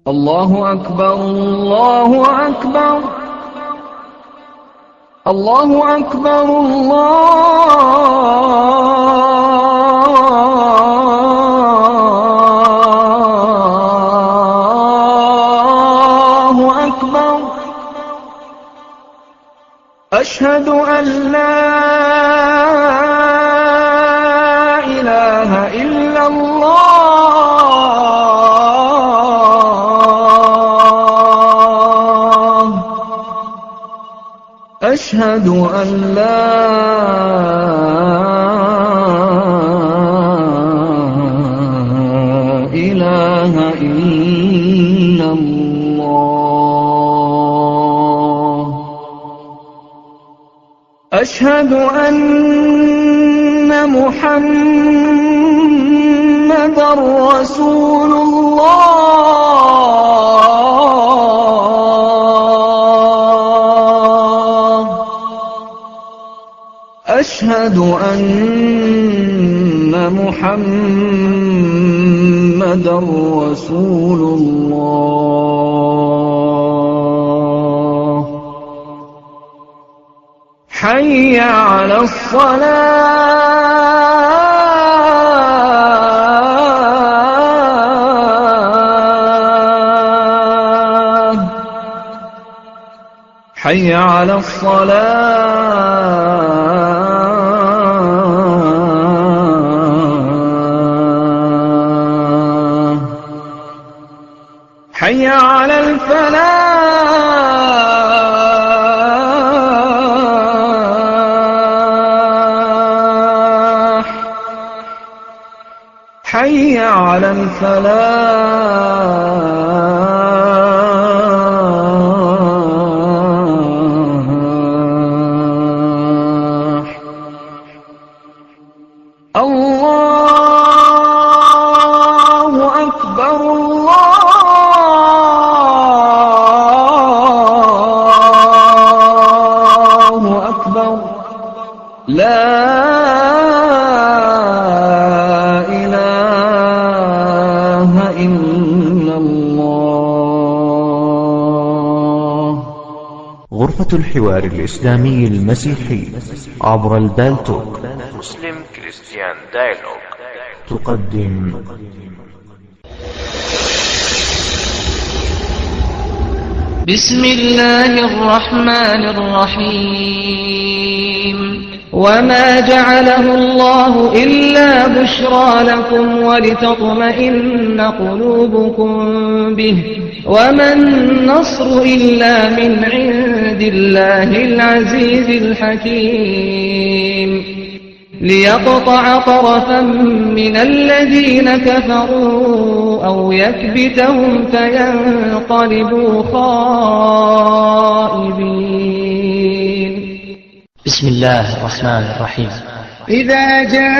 الله أكبر الله أكبر الله أكبر الله أكبر أشهد أن لا إله إلا الله أشهد أن لا إله إلا الله أشهد أن محمد رسول الله أشهد أن محمد رسول الله حي على الصلاة حي على الصلاة حي على الفلاح حي على الفلاح الله أكبر الله أكبر لا إله إلا الله غرفة الحوار الإسلامي المسيحي عبر البالتوك مسلم كريستيان دايلوج تقدم بسم الله الرحمن الرحيم وما جعله الله إلا بشرى لكم ولتطمئن قلوبكم به وما النصر إلا من عند الله العزيز الحكيم ليقطع طرفا من الذين كفروا أو يكبتهم فينقلبوا خائبين بسم الله الرحمن الرحيم إذا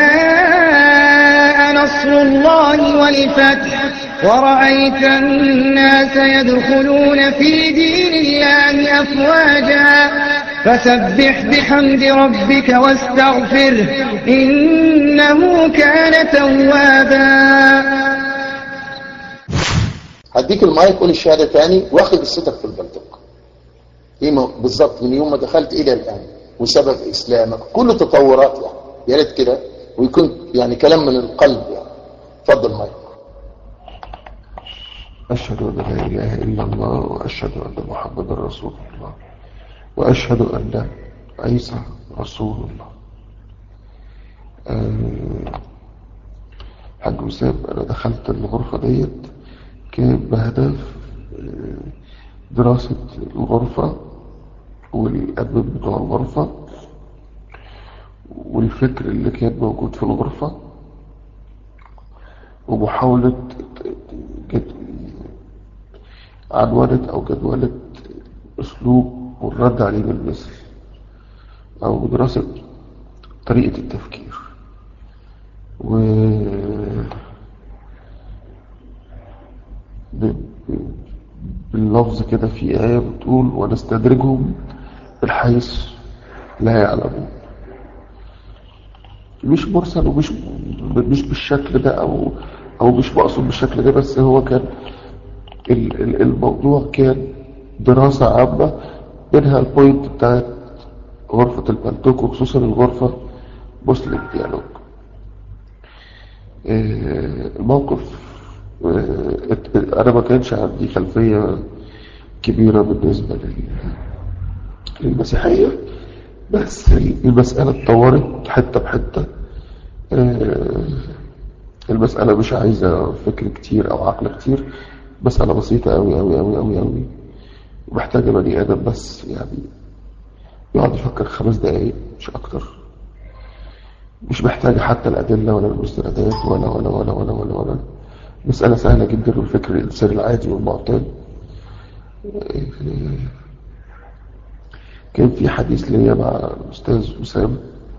جاء نصر الله والفتح ورأيت الناس يدخلون في دين الله أفواجا فسبح بحمد ربك واستغفره إنه كان توابا هديك المايك قول الشهادة تاني واخد قصتك في البلدق ايه ما- بالظبط من يوم ما دخلت الى الان وسبب اسلامك كل تطورات يعني يا ريت كده ويكون يعني كلام من القلب يعني اتفضل مايك أشهد أن لا إله إلا الله وأشهد أن محمدا رسول الله وأشهد أن عيسى رسول الله آه، حاج وسام أنا دخلت الغرفة ديت كان بهدف آه، دراسة الغرفة والأدب بتوع الغرفة والفكر اللي كان موجود في الغرفة ومحاولة جد- عنونة أو جدولة أسلوب والرد عليه بالمثل أو دراسة طريقة التفكير و ب- ب- باللفظ كده في آية بتقول ونستدرجهم من حيث لا يعلمون مش مرسل ومش مش بالشكل ده او او مش مقصود بالشكل ده بس هو كان ال- ال- الموضوع كان دراسة عامة منها البوينت بتاعت غرفة البلتوك وخصوصا الغرفة مسلم ديالوج آه، الموقف آه، ات- أنا ما كانش عندي خلفية كبيرة بالنسبة لل- للمسيحية بس المسألة اتطورت حتة بحتة آه، المسألة مش عايزة فكر كتير أو عقل كتير مسألة بسيطة أوي أوي أوي أوي أوي ومحتاجة بني آدم بس يعني يقعد يفكر خمس دقايق مش أكتر مش محتاجة حتى الأدلة ولا المستندات ولا ولا ولا ولا ولا ولا مسألة سهلة جدا والفكر الإنسان العادي والمعتاد كان في حديث ليا مع الأستاذ وسام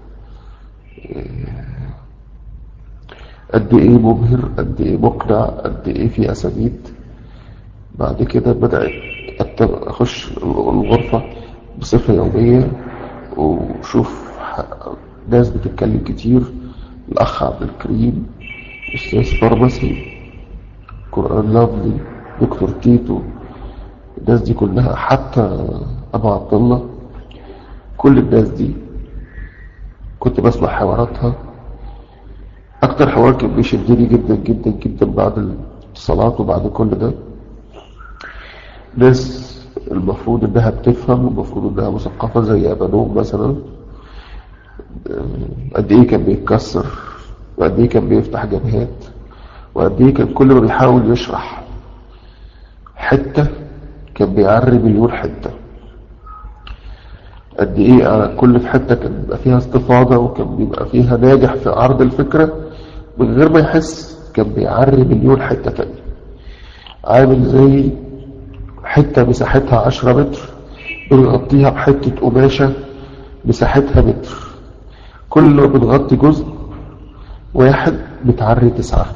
قد إيه مبهر قد إيه مقنع قد إيه في أسانيد بعد كده بدأت أت- أخش الغرفة بصفة يومية وشوف ح- ناس بتتكلم كتير الأخ عبد الكريم أستاذ فارماسي قرآن لافلي دكتور تيتو الناس دي كلها حتى أبو عبد الله كل الناس دي كنت بسمع حواراتها أكتر حوار كان بيشدني جدا جدا جدا بعد الاتصالات وبعد كل ده ناس المفروض إنها بتفهم والمفروض إنها مثقفة زي أبانوم مثلا قد إيه كان بيتكسر وقد إيه كان بيفتح جبهات وقد إيه كان كل ما بيحاول يشرح حتة كان بيعري مليون حتة قد ايه على كل حتة كان بيبقى فيها استفاضة وكان بيبقى فيها ناجح في عرض الفكرة من غير ما يحس كان بيعري مليون حتة تانية عامل زي حتة مساحتها عشرة متر بنغطيها بحتة قماشة مساحتها متر كل ما بنغطي جزء واحد بتعري تسعة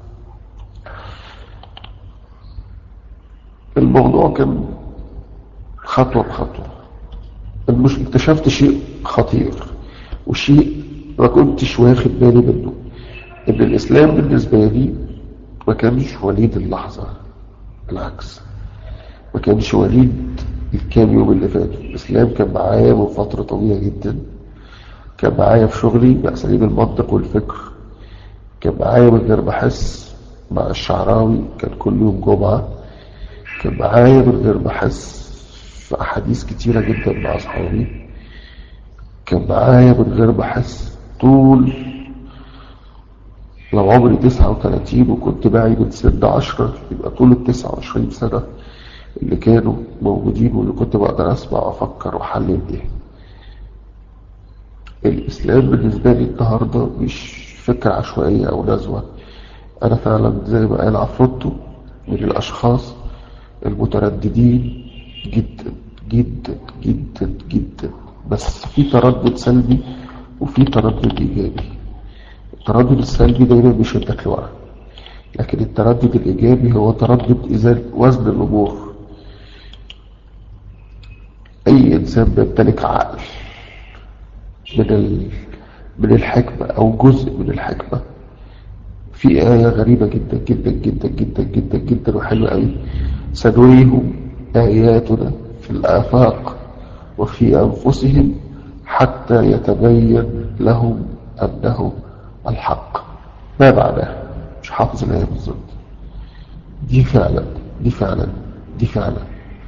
الموضوع كان خطوة بخطوة مش اكتشفت شيء خطير وشيء ما كنتش واخد بالي منه ان الاسلام بالنسبة لي ما كانش وليد اللحظة بالعكس ما كانش وليد الكام يوم اللي فاتوا الاسلام كان معايا من فترة طويلة جدا كان معايا في شغلي بأساليب المنطق والفكر كان معايا من غير ما احس مع الشعراوي كان كل يوم جمعة كان معايا من غير ما احس في أحاديث كتيرة جدا مع أصحابي كان معايا من غير ما أحس طول لو عمري تسعة وتلاتين وكنت معي من سن عشرة يبقى طول التسعة وعشرين سنة اللي كانوا موجودين واللي كنت بقدر أسمع وأفكر وأحلل إيه الإسلام بالنسبة لي النهاردة مش فكرة عشوائية أو نزوة أنا فعلا زي ما قال عفروتو من الأشخاص المترددين جدا جدا جدا جدا بس في تردد سلبي وفي تردد إيجابي التردد السلبي دايما بيشدك لورا لكن التردد الإيجابي هو تردد إزالة وزن الأمور أي إنسان بيمتلك عقل من ال... من الحكمة أو جزء من الحكمة في آية غريبة جدا جدا جدا جدا جدا جدا وحلوة قوي سنريهم آياتنا في الآفاق وفي أنفسهم حتى يتبين لهم أنه الحق ما معناه مش حافظ الآية بالظبط دي فعلا دي فعلا دي فعلا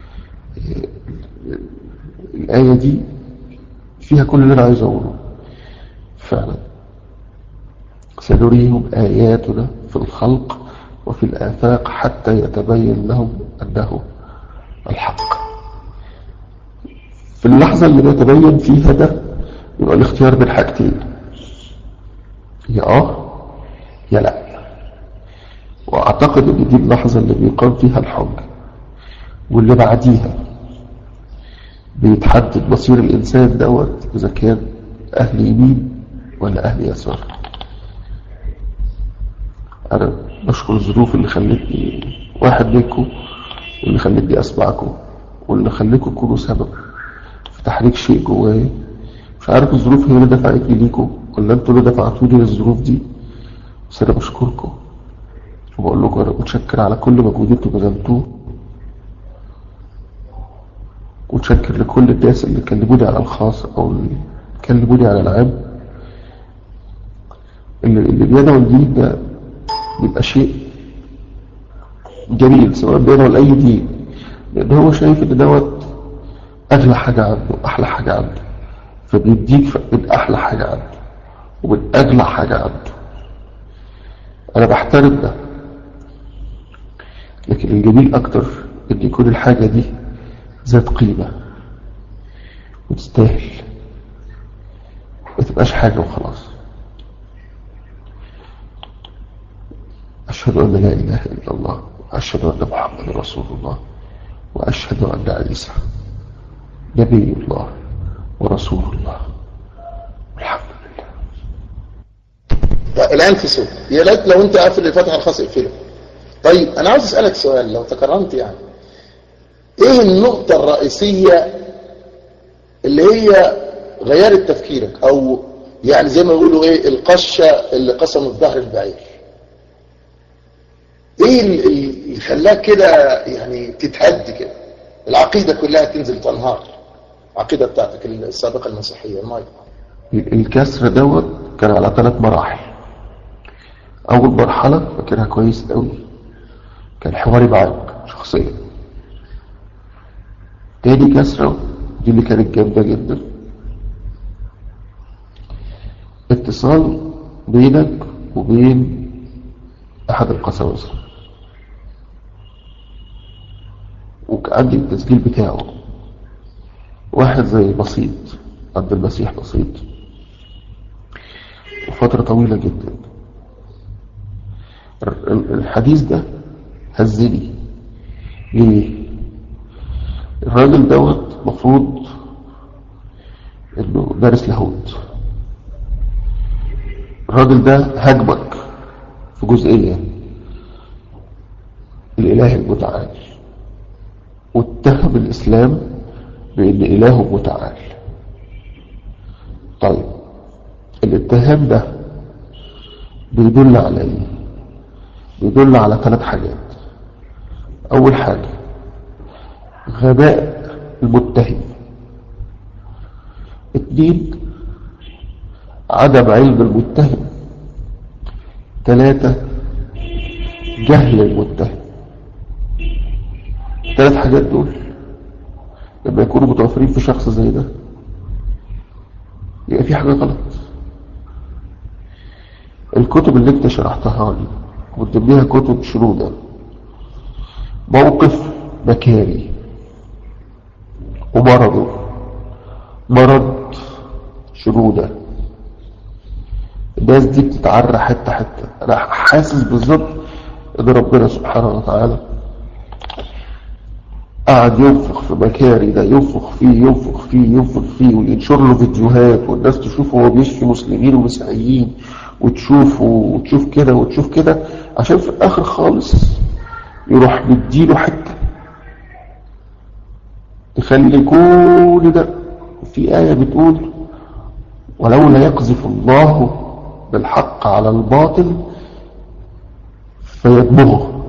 الآية دي فيها كل اللي أنا عايز أقوله فعلا سنريهم آياتنا في الخلق وفي الآفاق حتى يتبين لهم أنه الحق في اللحظة اللي بيتبين فيها ده يبقى الاختيار بين حاجتين يا آه يا لا وأعتقد أن دي اللحظة اللي بيقام فيها الحج واللي بعديها بيتحدد مصير الإنسان دوت إذا كان أهل يمين ولا أهل يسار أنا بشكر الظروف اللي خلتني واحد منكم واللي خلتني أسمعكم واللي خلتكم تكونوا سبب في تحريك شيء جوايا مش عارف الظروف هي اللي دفعتني ليكم ولا انتوا اللي دفعتوني للظروف دي بس أنا بشكركم وبقول لكم أنا متشكر على كل مجهود انتوا بذلتوه ومتشكر لكل الناس اللي كلموني على الخاص او اللي كلموني على العام اللي, اللي بيدعو الدين ده بيبقى شيء جميل سواء بيدعو لأي دين لأن هو شايف إن دوت أغلى حاجة عنده أحلى حاجة عنده فبيديك من أحلى حاجة عنده ومن أغلى حاجة عنده أنا بحترم ده لكن الجميل أكتر إن يكون الحاجة دي ذات قيمة وتستاهل ما تبقاش حاجة وخلاص أشهد أن لا إله إلا الله وأشهد أن محمد رسول الله وأشهد أن عيسى نبي الله ورسول الله والحمد لله الآن في صوت يا ليت لو أنت قافل الفتحة الخاص اقفله طيب أنا عاوز أسألك سؤال لو تكرمت يعني إيه النقطة الرئيسية اللي هي غيرت تفكيرك أو يعني زي ما يقولوا إيه القشة اللي قسمت ظهر البعير ايه اللي خلاك كده يعني تتهد كده العقيدة كلها تنزل تنهار العقيدة بتاعتك السابقة المسيحية المايك الكسر دوت كان على ثلاث مراحل اول مرحلة فاكرها كويس قوي كان حواري معاك شخصيا تاني كسرة دي اللي كانت جامدة جدا اتصال بينك وبين احد القساوسه وعندي التسجيل بتاعه واحد زي بسيط عبد المسيح بسيط وفترة طويلة جدا الحديث ده هزني ليه الراجل دوت مفروض انه دارس لاهوت الراجل ده هاجمك في جزئية الإله المتعال واتهم الإسلام بأن إله متعال طيب الاتهام ده بيدل على ايه بيدل على ثلاث حاجات اول حاجة غباء المتهم اتنين عدم علم المتهم ثلاثة جهل المتهم الثلاث حاجات دول لما يكونوا متوفرين في شخص زي ده يبقى في حاجة غلط الكتب اللي انت شرحتها لي كنت بيها كتب شنودة موقف مكاري ومرضه مرض شنودة الناس دي بتتعرى حتة حتة انا حاسس بالظبط ان ربنا سبحانه وتعالى قعد ينفخ في مكاري ده ينفخ فيه ينفخ فيه ينفخ فيه وينشر له فيديوهات والناس تشوفه وهو بيشفي مسلمين ومسيحيين وتشوفه وتشوف كده وتشوف كده عشان في الاخر خالص يروح مديله حته تخلي كل ده في آية بتقول ولولا يقذف الله بالحق على الباطل فيدمغه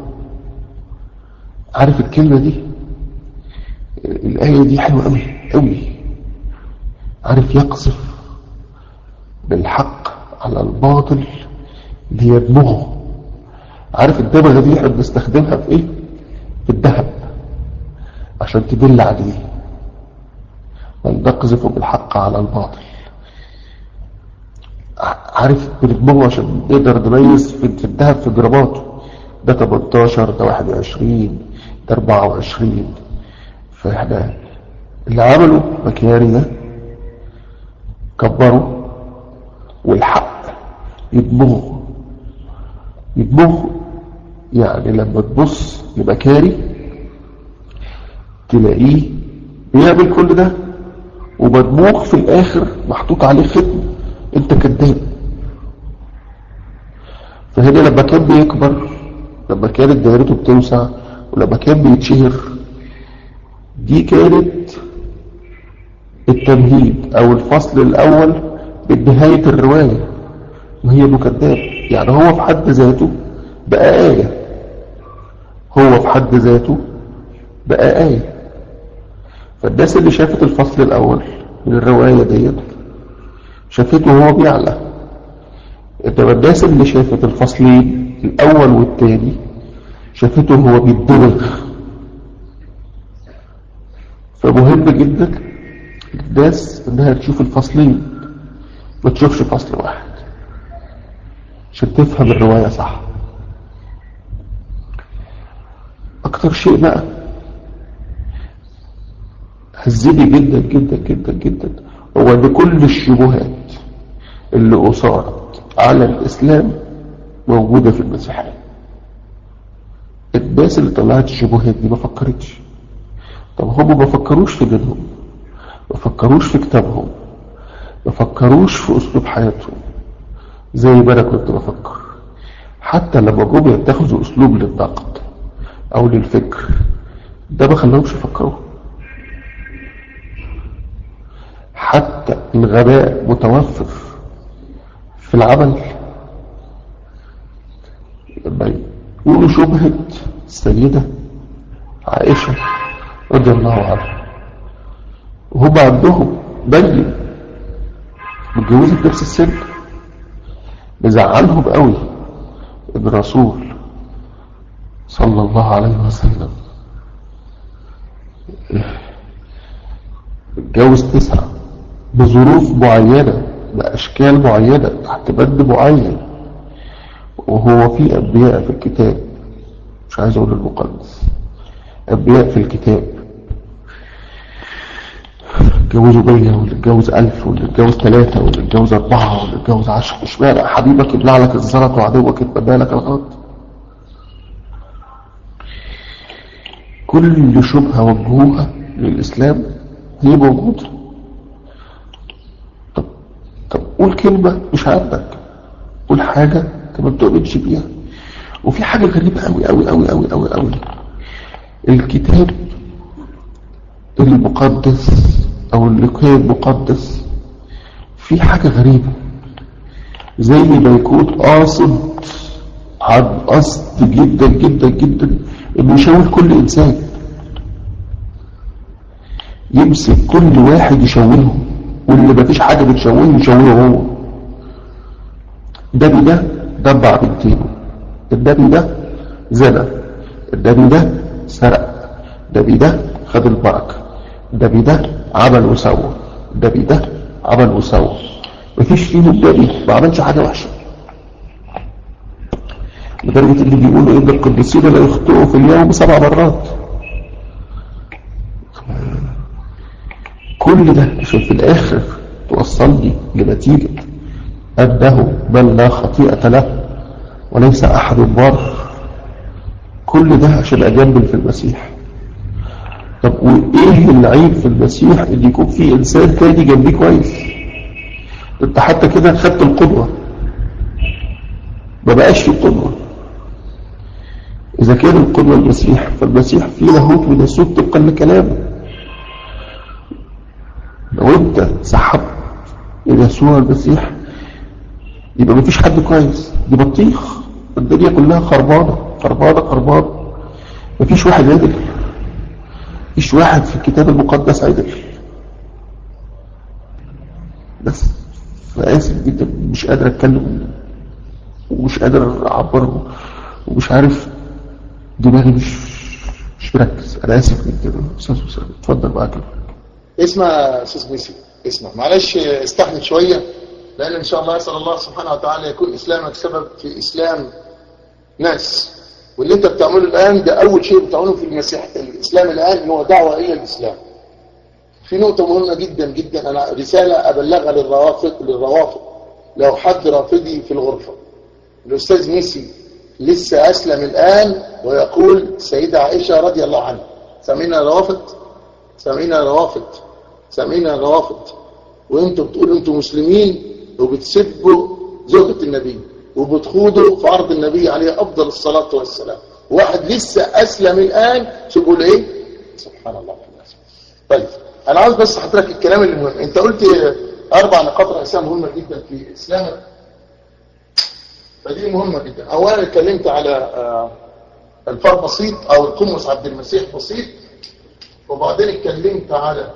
عارف الكلمة دي الآية دي حلوة قوي قوي عارف يقذف بالحق على الباطل ليدمغه عارف الدمغة دي احنا بنستخدمها في ايه في الذهب عشان تدل عليه بل نقذف بالحق على الباطل عارف بندمغه عشان نقدر نميز في الذهب في جراماته ده 18 ده 21 ده 24 فاحنا اللي عملوا مكياري ده كبروا والحق يدمغه يدمغه يعني لما تبص لمكاري تلاقيه بيعمل كل ده ومدموغ في الاخر محطوط عليه ختم انت كذاب فهنا لما كان بيكبر لما كانت دائرته بتوسع ولما كان بيتشهر دي كانت التمهيد او الفصل الاول من نهاية الرواية وهي انه كذاب يعني هو في حد ذاته بقى آية هو في حد ذاته بقى آية فالناس اللي شافت الفصل الأول من الرواية ديت شافته وهو بيعلى إنما الناس اللي شافت الفصلين الأول والثاني شافته وهو بيتدمغ فمهم جدا للناس إنها تشوف الفصلين ما تشوفش فصل واحد عشان تفهم الرواية صح أكتر شيء بقى هزني جدا جدا جدا جدا هو ان كل الشبهات اللي أثارت على الإسلام موجودة في المسيحية الناس اللي طلعت الشبهات دي ما فكرتش طب هم ما فكروش في دينهم ما فكروش في كتابهم ما فكروش في أسلوب حياتهم زي ما أنا كنت بفكر حتى لما جم يتخذوا أسلوب للنقد أو للفكر ده ما خلاهمش يفكروا حتى الغباء متوفر في العمل لما يقولوا شبهة السيدة عائشة رضي الله عنها وهم عندهم بين متجوزة في نفس السن مزعلهم قوي ان الرسول صلى الله عليه وسلم اتجوز تسعة بظروف معينة بأشكال معينة تحت بند معين وهو في أنبياء في الكتاب مش عايز أقول المقدس أنبياء في الكتاب اتجوزوا مية واللي اتجوز ألف واللي اتجوز ثلاثة واللي اتجوز أربعة واللي اتجوز عشرة مش معنى حبيبك يبلع لك الزلط وعدوك يتمنى لك الغلط كل شبهة وجهوها للإسلام هي موجودة طب طب قول كلمة مش عندك قول حاجة انت ما بتؤمنش بيها وفي حاجة غريبة أوي أوي أوي أوي أوي أوي الكتاب المقدس أو اللي كان مقدس في حاجة غريبة زي ما يكون قاصد عن قصد جدا جدا جدا انه يشوه كل انسان يمسك كل واحد يشوهه واللي مفيش حاجة بتشوهه يشوهه هو النبي ده دبع بنتينه النبي ده زنى النبي ده سرق النبي ده خد البركة النبي ده عمل وسوى النبي ده عمل وسوى مفيش فيهم نبي ما عملش حاجة وحشة لدرجة اللي بيقولوا إن القديسين لا يخطئوا في اليوم سبع مرات كل ده عشان في الآخر توصلني لنتيجة أنه من لا خطيئة له وليس أحد بار كل ده عشان أجمل في المسيح طب وإيه العيب في المسيح إن يكون في إنسان تاني جنبيه كويس أنت حتى كده خدت القدوة ما بقاش في قدوة إذا كان القدوة المسيح فالمسيح فيه لاهوت من السوق طبقا لكلامه لو أنت سحبت يسوع المسيح يبقى مفيش حد كويس دي بطيخ الدنيا كلها خربانة خربانة خربانة مفيش واحد عدل مفيش واحد في الكتاب المقدس عدل بس فآسف جدا مش قادر أتكلم ومش قادر أعبر ومش عارف دماغي مش مش مركز أنا آسف جدا أستاذ أسامة اتفضل معاك اسمع يا استاذ ميسي اسمع معلش استحمل شويه لان ان شاء الله اسال الله سبحانه وتعالى يكون اسلامك سبب في اسلام ناس واللي انت بتعمله الان ده اول شيء بتعمله في المسيح الاسلام الان هو دعوه الى الاسلام في نقطه مهمه جدا جدا انا رساله ابلغها للروافض للروافض لو حد رافضي في الغرفه الاستاذ ميسي لسه اسلم الان ويقول سيده عائشه رضي الله عنها سمينا روافض سمينا روافض سمينا روافض وانتوا بتقولوا انتوا مسلمين وبتسبوا زوجة النبي وبتخوضوا في عرض النبي عليه افضل الصلاة والسلام واحد لسه اسلم الان شو بيقول ايه سبحان الله طيب انا عاوز بس احط لك الكلام اللي مهم انت قلت اربع نقاط رئيسيه مهمه جدا في اسلامك فدي مهمه جدا اولا اتكلمت على الفار بسيط او القمص عبد المسيح بسيط وبعدين اتكلمت على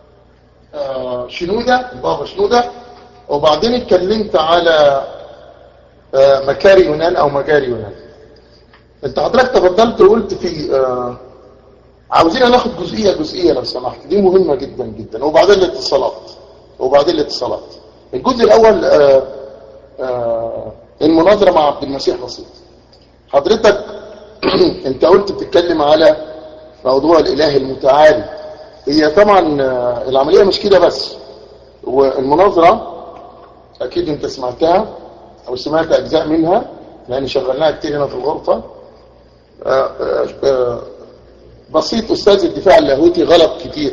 آه، شنودة البابا شنودة وبعدين اتكلمت على آه، مكاري يونان او مجاري يونان انت حضرتك تفضلت وقلت في آه، عاوزين ناخد جزئية جزئية لو سمحت دي مهمة جدا جدا وبعدين الاتصالات وبعدين الاتصالات الجزء الاول آه، آه، المناظرة مع عبد المسيح بسيط حضرتك انت قلت بتتكلم على موضوع الاله المتعالي هي طبعا آه، العملية مش كده بس والمناظرة اكيد انت سمعتها او سمعت اجزاء منها لان شغلناها كتير هنا في الغرفة آه، آه، آه، بسيط استاذ الدفاع اللاهوتي غلط كتير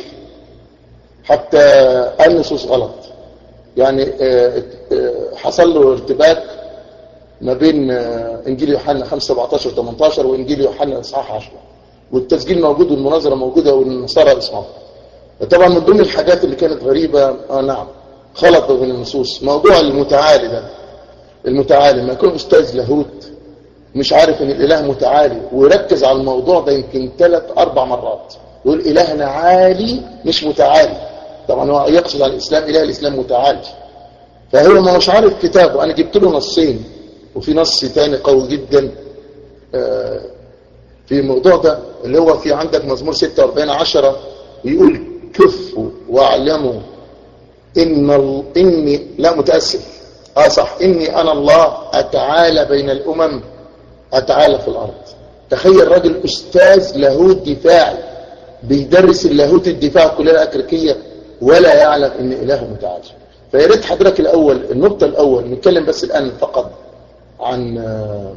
حتى النصوص غلط يعني آه، آه، حصل له ارتباك ما بين آه، انجيل يوحنا 5 17 18 وانجيل يوحنا اصحاح 10 والتسجيل موجود والمناظره موجوده والنصارى اسمعوا طبعا من ضمن الحاجات اللي كانت غريبه اه نعم خلط بين النصوص موضوع المتعالي ده المتعالي ما يكون استاذ لاهوت مش عارف ان الاله متعالي ويركز على الموضوع ده يمكن ثلاث اربع مرات يقول الهنا عالي مش متعالي طبعا هو يقصد على الاسلام اله الاسلام متعالي فهو ما مش عارف كتابه انا جبت له نصين وفي نص تاني قوي جدا آه، في الموضوع ده اللي هو في عندك مزمور 46 10 يقول كفوا واعلموا ان ال... اني لا متاسف اه صح اني انا الله اتعالى بين الامم اتعالى في الارض تخيل راجل استاذ لاهوت دفاعي بيدرس اللاهوت الدفاع كلها الأكريكية ولا يعلم ان اله متعالي فيا ريت حضرتك الاول النقطة الاول نتكلم بس الان فقط عن آه،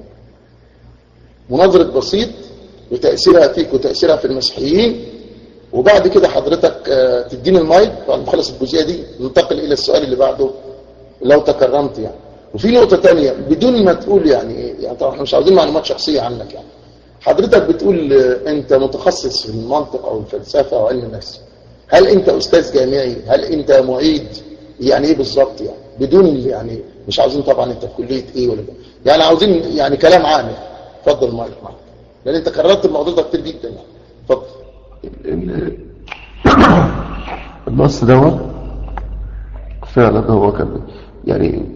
مناظرة بسيط وتأثيرها فيك وتأثيرها في المسيحيين وبعد كده حضرتك آه، تديني المايك بعد ما نخلص الجزئية دي ننتقل الى السؤال اللي بعده لو تكرمت يعني وفي نقطة تانية بدون ما تقول يعني إيه، يعني طبعا احنا مش عاوزين معلومات شخصية عنك يعني حضرتك بتقول آه، انت متخصص في المنطق او الفلسفة او علم النفس هل انت استاذ جامعي هل انت معيد يعني ايه بالظبط يعني بدون ال- يعني مش عاوزين طبعا انت في كلية ايه ولا ده. يعني عاوزين يعني كلام عام يعني اتفضل المايك معاك لان انت كررت الموضوع ده كتير جدا يعني اتفضل ال- النص دوت فعلا هو كان يعني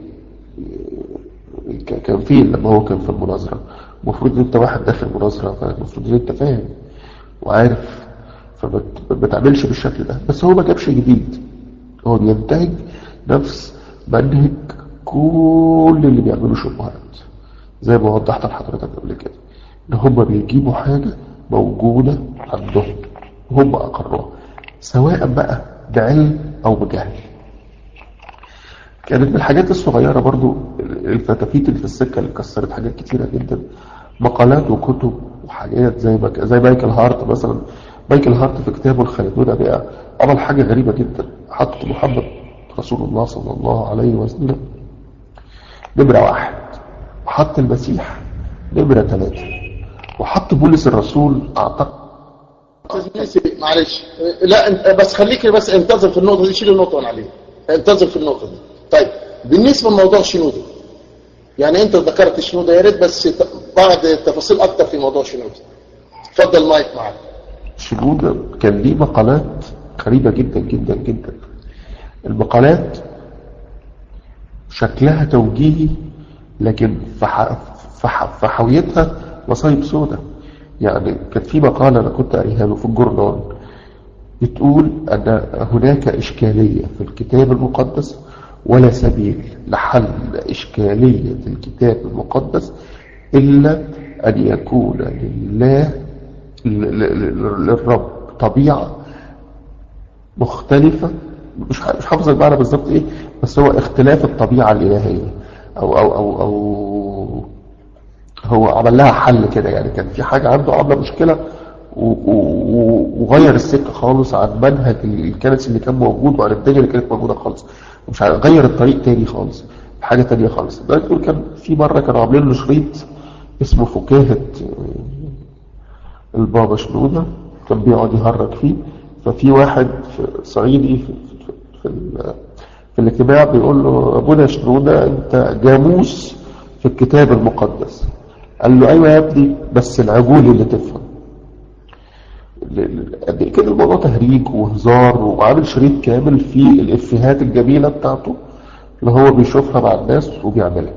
ك- كان فيه لما هو كان في المناظرة المفروض ان انت واحد داخل مناظرة فالمفروض ان انت فاهم وعارف فما ت- ما تعملش بالشكل ده بس هو ما جابش جديد هو بينتهج نفس منهج كل اللي بيعملوا شبهات زي ما وضحت لحضرتك قبل كده ان هم بيجيبوا حاجة موجودة عندهم هم اقروها سواء بقى بعلم او بجهل كانت من الحاجات الصغيرة برضو الفتافيت اللي في السكة اللي كسرت حاجات كتيرة جدا مقالات وكتب وحاجات زي ما زي مايكل هارت مثلا مايكل هارت في كتابه الخالدون بقى عمل حاجة غريبة جدا حط محمد رسول الله صلى الله عليه وسلم نمرة واحد وحط المسيح نمرة ثلاثة وحط بولس الرسول أعتقد أستاذ ناسي، معلش لا انت بس خليك بس انتظر في النقطة دي شيل النقطة وانا عليها انتظر في النقطة دي طيب بالنسبة لموضوع شنودة يعني انت ذكرت شنودة يا ريت بس ت- بعض تفاصيل اكتر في موضوع شنودة اتفضل مايك معاك شنودة كان ليه مقالات غريبة جدا جدا جدا المقالات شكلها توجيهي لكن في ح- في ح- في حاويتها مصايب سودة يعني كانت في مقالة أنا كنت قاريها له في الجورنال بتقول أن هناك إشكالية في الكتاب المقدس ولا سبيل لحل إشكالية الكتاب المقدس إلا أن يكون لله ل- ل- ل- للرب طبيعة مختلفة مش ح- مش حافظ المعنى بالظبط ايه بس هو اختلاف الطبيعة الإلهية أو أو أو أو هو عمل لها حل كده يعني كان في حاجة عنده عاملة مشكلة و- و- وغير السكة خالص عن منهج الكنس اللي كان موجود وعن الدنيا اللي كانت موجودة خالص مش عارف- غير الطريق تاني خالص حاجة تانية خالص ده يقول كان في مرة كانوا عاملين له شريط اسمه فكاهة البابا شنودة كان بيقعد يهرج فيه ففي واحد في صعيدي في, في, في, ال- في الاجتماع بيقول له ابونا شنودة انت جاموس في الكتاب المقدس قال له ايوه يا ابني بس العجول اللي تفهم ل- ل- قد ايه كان الموضوع تهريج وهزار وعامل شريط كامل فيه الافيهات الجميله بتاعته اللي هو بيشوفها مع الناس وبيعملها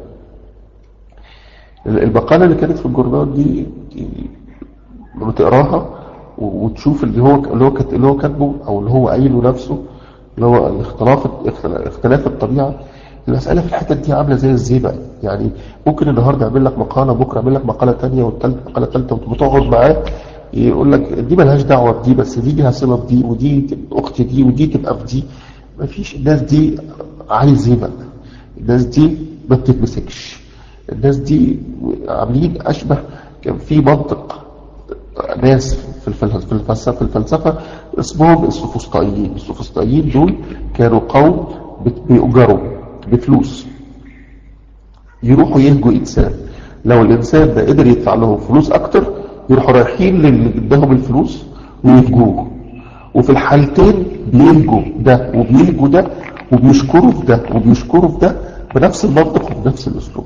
ال- المقاله اللي كانت في الجورنال دي, دي لما تقراها و- وتشوف اللي هو اللي هو كت- اللي هو كاتبه او اللي هو قايله نفسه اللي هو الاختلاف اختلا- اختلاف الطبيعه المساله في الحته دي عامله زي الزيبق يعني ممكن النهارده يعمل لك مقاله بكره يعمل لك مقاله ثانيه والثالثه مقاله ثالثه وتقعد معاه يقول لك دي ملهاش دعوه بدي بس دي ليها صله بدي ودي تبقى اخت دي ودي تبقى في دي مفيش الناس دي عالي زيبق الناس دي ما بتتمسكش الناس دي عاملين اشبه كان في منطق ناس في الفل- في الفلسفه في الفلسفه اسمهم السوفسطائيين السوفسطائيين دول كانوا قوم بت- بيؤجروا بفلوس يروحوا يهجوا انسان لو الانسان ده قدر يدفع لهم فلوس اكتر يروحوا رايحين للي اداهم الفلوس ويهجوه وفي الحالتين بيهجوا ده وبيهجوا ده وبيشكروا في ده وبيشكروا في ده بنفس المنطق وبنفس الاسلوب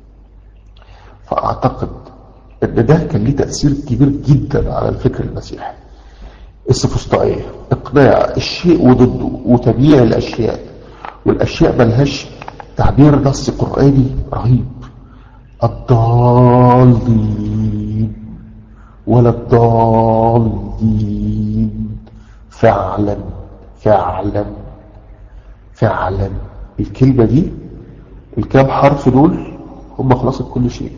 فاعتقد ان ده كان ليه تاثير كبير جدا على الفكر المسيحي السفسطائيه اقناع الشيء وضده وتبييع الاشياء والاشياء ملهاش تعبير نص قراني رهيب الضالين ولا الضالين فعلا فعلا فعلا الكلمة دي الكام حرف دول هم خلاصة كل شيء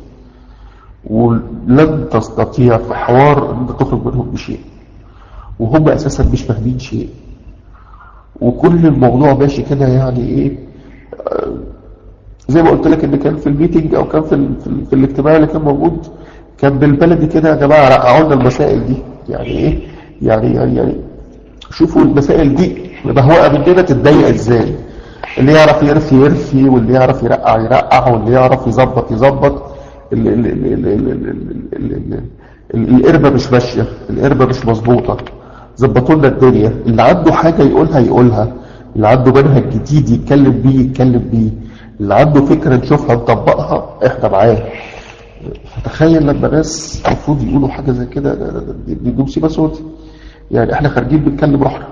ولن تستطيع في حوار ان انت تخرج منهم بشيء وهم اساسا مش فاهمين شيء وكل الموضوع ماشي كده يعني ايه آه، زي ما قلت لك ان كان في الميتنج او كان في, ال في, ال في الاجتماع اللي كان موجود كان بالبلدي كده يا جماعه رقعوا لنا المسائل دي يعني ايه يعني يعني يعني شوفوا المسائل دي مبهوقه مننا تتضايق ازاي اللي يعرف يرفي يرفي واللي يعرف يرقع يرقع واللي يعرف يظبط يظبط ال- ال- ال- ال- ال- ال- ال- ال- ال- القربة مش ماشية القربة مش مظبوطة ظبطوا لنا الدنيا اللي عنده حاجة يقولها يقولها اللي عنده منهج جديد يتكلم بيه يتكلم بيه اللي عنده فكرة نشوفها نطبقها احنا معاه فتخيل لما ناس المفروض يقولوا حاجة زي كده ده- ده- ده- دي دي مصيبة سود يعني احنا خارجين بنتكلم روحنا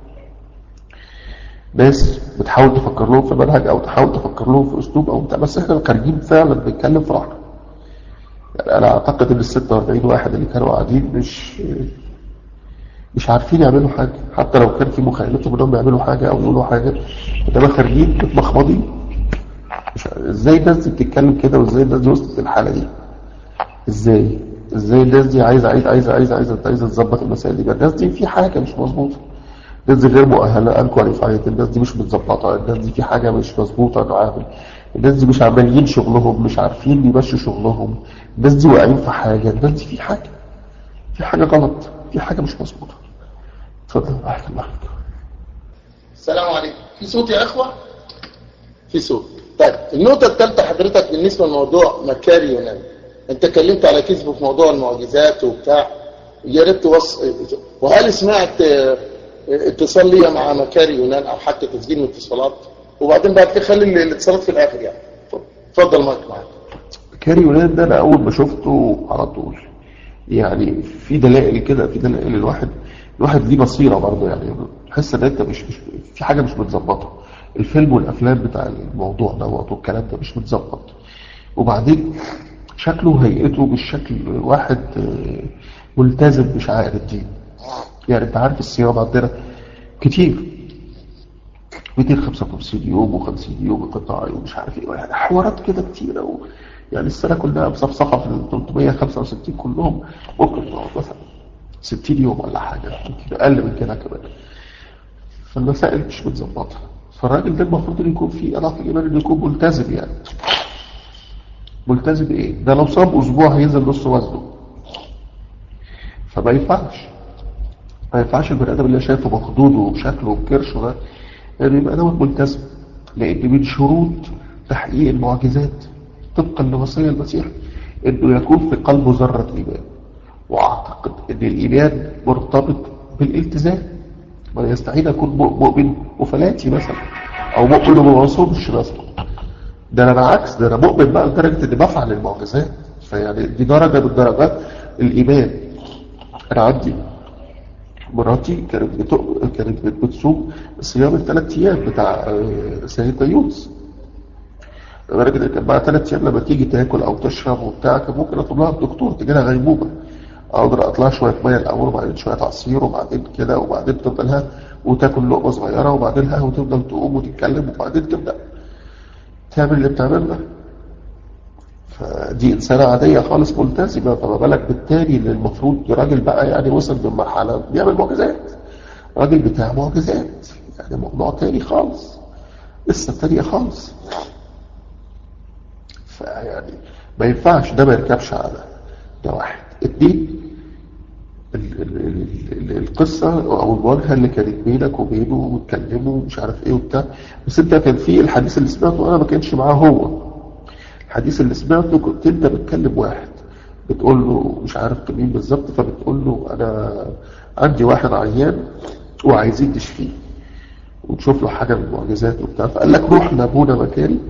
ناس بتحاول تفكر لهم في منهج او تحاول تفكر لهم في اسلوب او بتاع بس احنا خارجين فعلا بنتكلم في روحنا يعني انا اعتقد ان ال 46 واحد اللي كانوا قاعدين مش مش عارفين يعملوا حاجه حتى لو كان في مخيلتهم انهم يعملوا حاجه او يقولوا حاجه انما خارجين متمخبطين مش ع- ازاي الناس دي بتتكلم كده وازاي الناس دي وصلت للحاله دي ازاي ازاي الناس دي عايزه عايزه عايزه عايزه عايزه عايزه تظبط المسائل دي يبقى الناس دي في حاجه مش مظبوطه الناس دي غير مؤهله انكواليفايد الناس دي مش متظبطه الناس دي في حاجه مش مظبوطه معاهم الناس دي مش عمالين شغلهم مش عارفين يمشوا شغلهم الناس دي واقعين في حاجه الناس دي في حاجه في حاجه غلط في حاجه مش مظبوطه اتفضل احكي معاك السلام عليكم في صوت يا اخوه في صوت طيب النقطه الثالثه حضرتك بالنسبه لموضوع مكاري يونان انت اتكلمت على كذبه في موضوع المعجزات وبتاع يا ريت توص... وهل سمعت آه، اتصال ليا مع مكاري يونان او حتى تسجيل من اتصالات وبعدين بعد كده خلي الاتصالات في الاخر يعني اتفضل مايك معاك كاري يونان ده انا اول ما شفته على طول يعني في دلائل كده في دلائل الواحد الواحد ليه بصيره برضه يعني تحس ان انت مش, مش في حاجه مش متظبطه الفيلم والافلام بتاع الموضوع دوت والكلام ده مش متظبط وبعدين شكله وهيئته بالشكل واحد آه، ملتزم بشعائر الدين يعني انت عارف الصيام عندنا كتير 255 يوم و50 يوم قطاعي ومش عارف ايه يعني حوارات كده كتيرة و... يعني السنة كلها مصفصفة في ال 365 كلهم ممكن تقعد مثلا 60 يوم ولا حاجة يمكن أقل من كده كمان فالمسائل مش متظبطة فالراجل ده المفروض إنه يكون فيه أضعف الإيمان إنه يكون ملتزم يعني ملتزم إيه؟ ده لو صام أسبوع هينزل نص وزنه فما ينفعش ما ينفعش البني ادم اللي شايفه مخدوده وشكله وكرشه ده يعني يبقى دوت ملتزم لان من شروط تحقيق المعجزات طبقا لوصيه المسيح انه يكون في قلبه ذره ايمان واعتقد ان الايمان مرتبط بالالتزام ما يستحيل اكون مؤمن وفلاتي مثلا او مؤمن وما بصومش مثلا ده انا بالعكس ده انا مؤمن بقى لدرجه اني بفعل المعجزات فيعني دي درجه من درجات الايمان انا عندي مراتي كانت بتق... كانت بت- بتصوم صيام الثلاث ايام بتاع آه، سيدنا يونس لدرجه ان كان بعد ثلاث ايام لما تيجي تاكل او تشرب وبتاع كان ممكن اطلب لها الدكتور تجي لها غيبوبه اقدر اطلع شويه ميه الاول وبعدين شويه عصير وبعدين كده وبعدين تفضلها وتاكل لقمه صغيره وبعدين ها وتفضل تقوم وتتكلم وبعدين تبدا تعمل اللي بتعمله ده فدي إنسانة عادية خالص ملتزمة فما بالك بالتاني اللي المفروض راجل بقى يعني وصل من مرحلة بيعمل معجزات راجل بتاع معجزات يعني موضوع تاني خالص قصة تانية خالص فيعني ما ينفعش ده ما يركبش على ده واحد اتنين ال- ال- ال- ال- القصة أو المواجهة اللي كانت بينك وبينه واتكلموا ومش عارف إيه وبتاع بس أنت كان في الحديث اللي سمعته أنا ما كانش معاه هو الحديث اللي سمعته كنت انت بتكلم واحد بتقول له مش عارف كان مين بالظبط فبتقول له انا عندي واحد عيان وعايزين تشفيه وتشوف له حاجه من المعجزات وبتاع فقال لك روح لابونا مكاري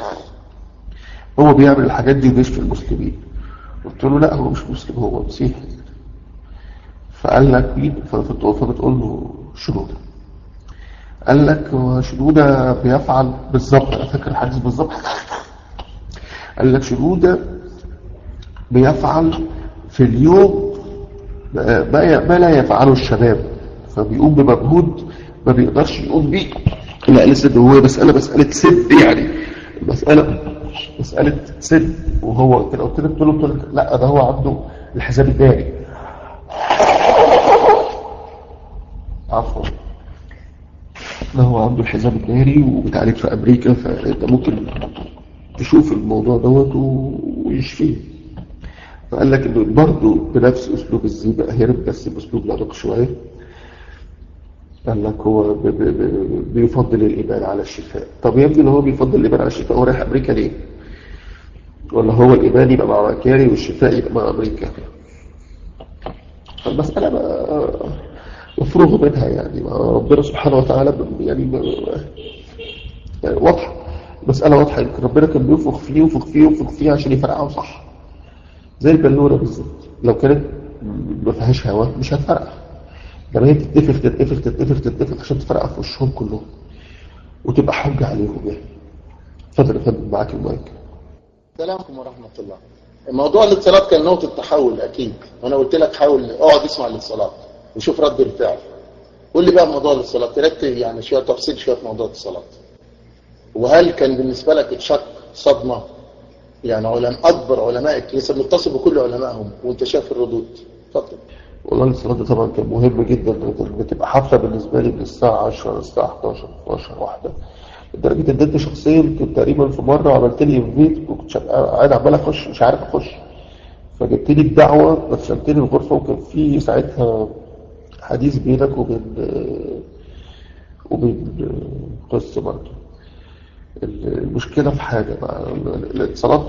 هو بيعمل الحاجات دي وبيشفي المسلمين قلت له لا هو مش مسلم هو مسيحي فقال لك مين فبتقول فبتقول له شنودة قال لك هو شنودة بيفعل بالظبط انا فاكر الحديث بالظبط قال لك شنودة بيفعل في اليوم ما ما لا يفعله الشباب فبيقوم بمجهود ما بيقدرش يقوم بيه لا لسه هو مسألة مسألة سد يعني المسألة مسألة سد وهو كده قلت لك قلت له قلت لك لا ده هو عنده الحساب الداري عفوا ده هو عنده الحزام الناري وبتعالج في أمريكا فأنت ممكن تشوف الموضوع دوت و- ويشفيه فقال لك انه برضه بنفس اسلوب الزيبة هرب بس باسلوب لطق شويه قال لك هو ب- ب- ب- بيفضل الايمان على الشفاء طب يا ابني لو هو بيفضل الايمان على الشفاء هو رايح امريكا ليه؟ ولا هو الايمان يبقى مع مكاري والشفاء يبقى مع امريكا فالمسألة بقى مفروغ منها يعني ما ربنا سبحانه وتعالى ب- يعني ب- يعني واضحة مسألة واضحة يمكن ربنا كان بينفخ فيه ينفخ فيه ينفخ فيه عشان يفرقعه صح زي البالونة بالظبط لو كانت ما فيهاش هواء مش هتفرقع لما هي تتنفخ تتنفخ تتنفخ تتنفخ عشان تفرقع في وشهم كلهم وتبقى حجة عليهم يعني اتفضل يا فندم معاك المايك السلام عليكم ورحمة الله موضوع الاتصالات كان نقطة تحول أكيد وأنا قلت لك حاول اقعد اسمع الاتصالات وشوف رد الفعل قول لي بقى موضوع الاتصالات تركت يعني شوية تفصيل شوية في موضوع الاتصالات وهل كان بالنسبة لك شك صدمة يعني علماء أكبر علماء الكنيسة متصل بكل علمائهم وأنت شايف الردود اتفضل والله الصلاة ده طبعا كان مهم جدا كانت بتبقى حفلة بالنسبة لي من الساعة 10 للساعة 11 12 واحدة لدرجة ان انت شخصيا كنت تقريبا في مرة عملت لي انفيت وكنت شغال- قاعد عمال اخش مش عارف اخش فجبت لي الدعوة دخلت لي الغرفة وكان في ساعتها حديث بينك وبين آه، وبين آه، قصة برضه المشكلة في حاجة بقى ال- الاتصالات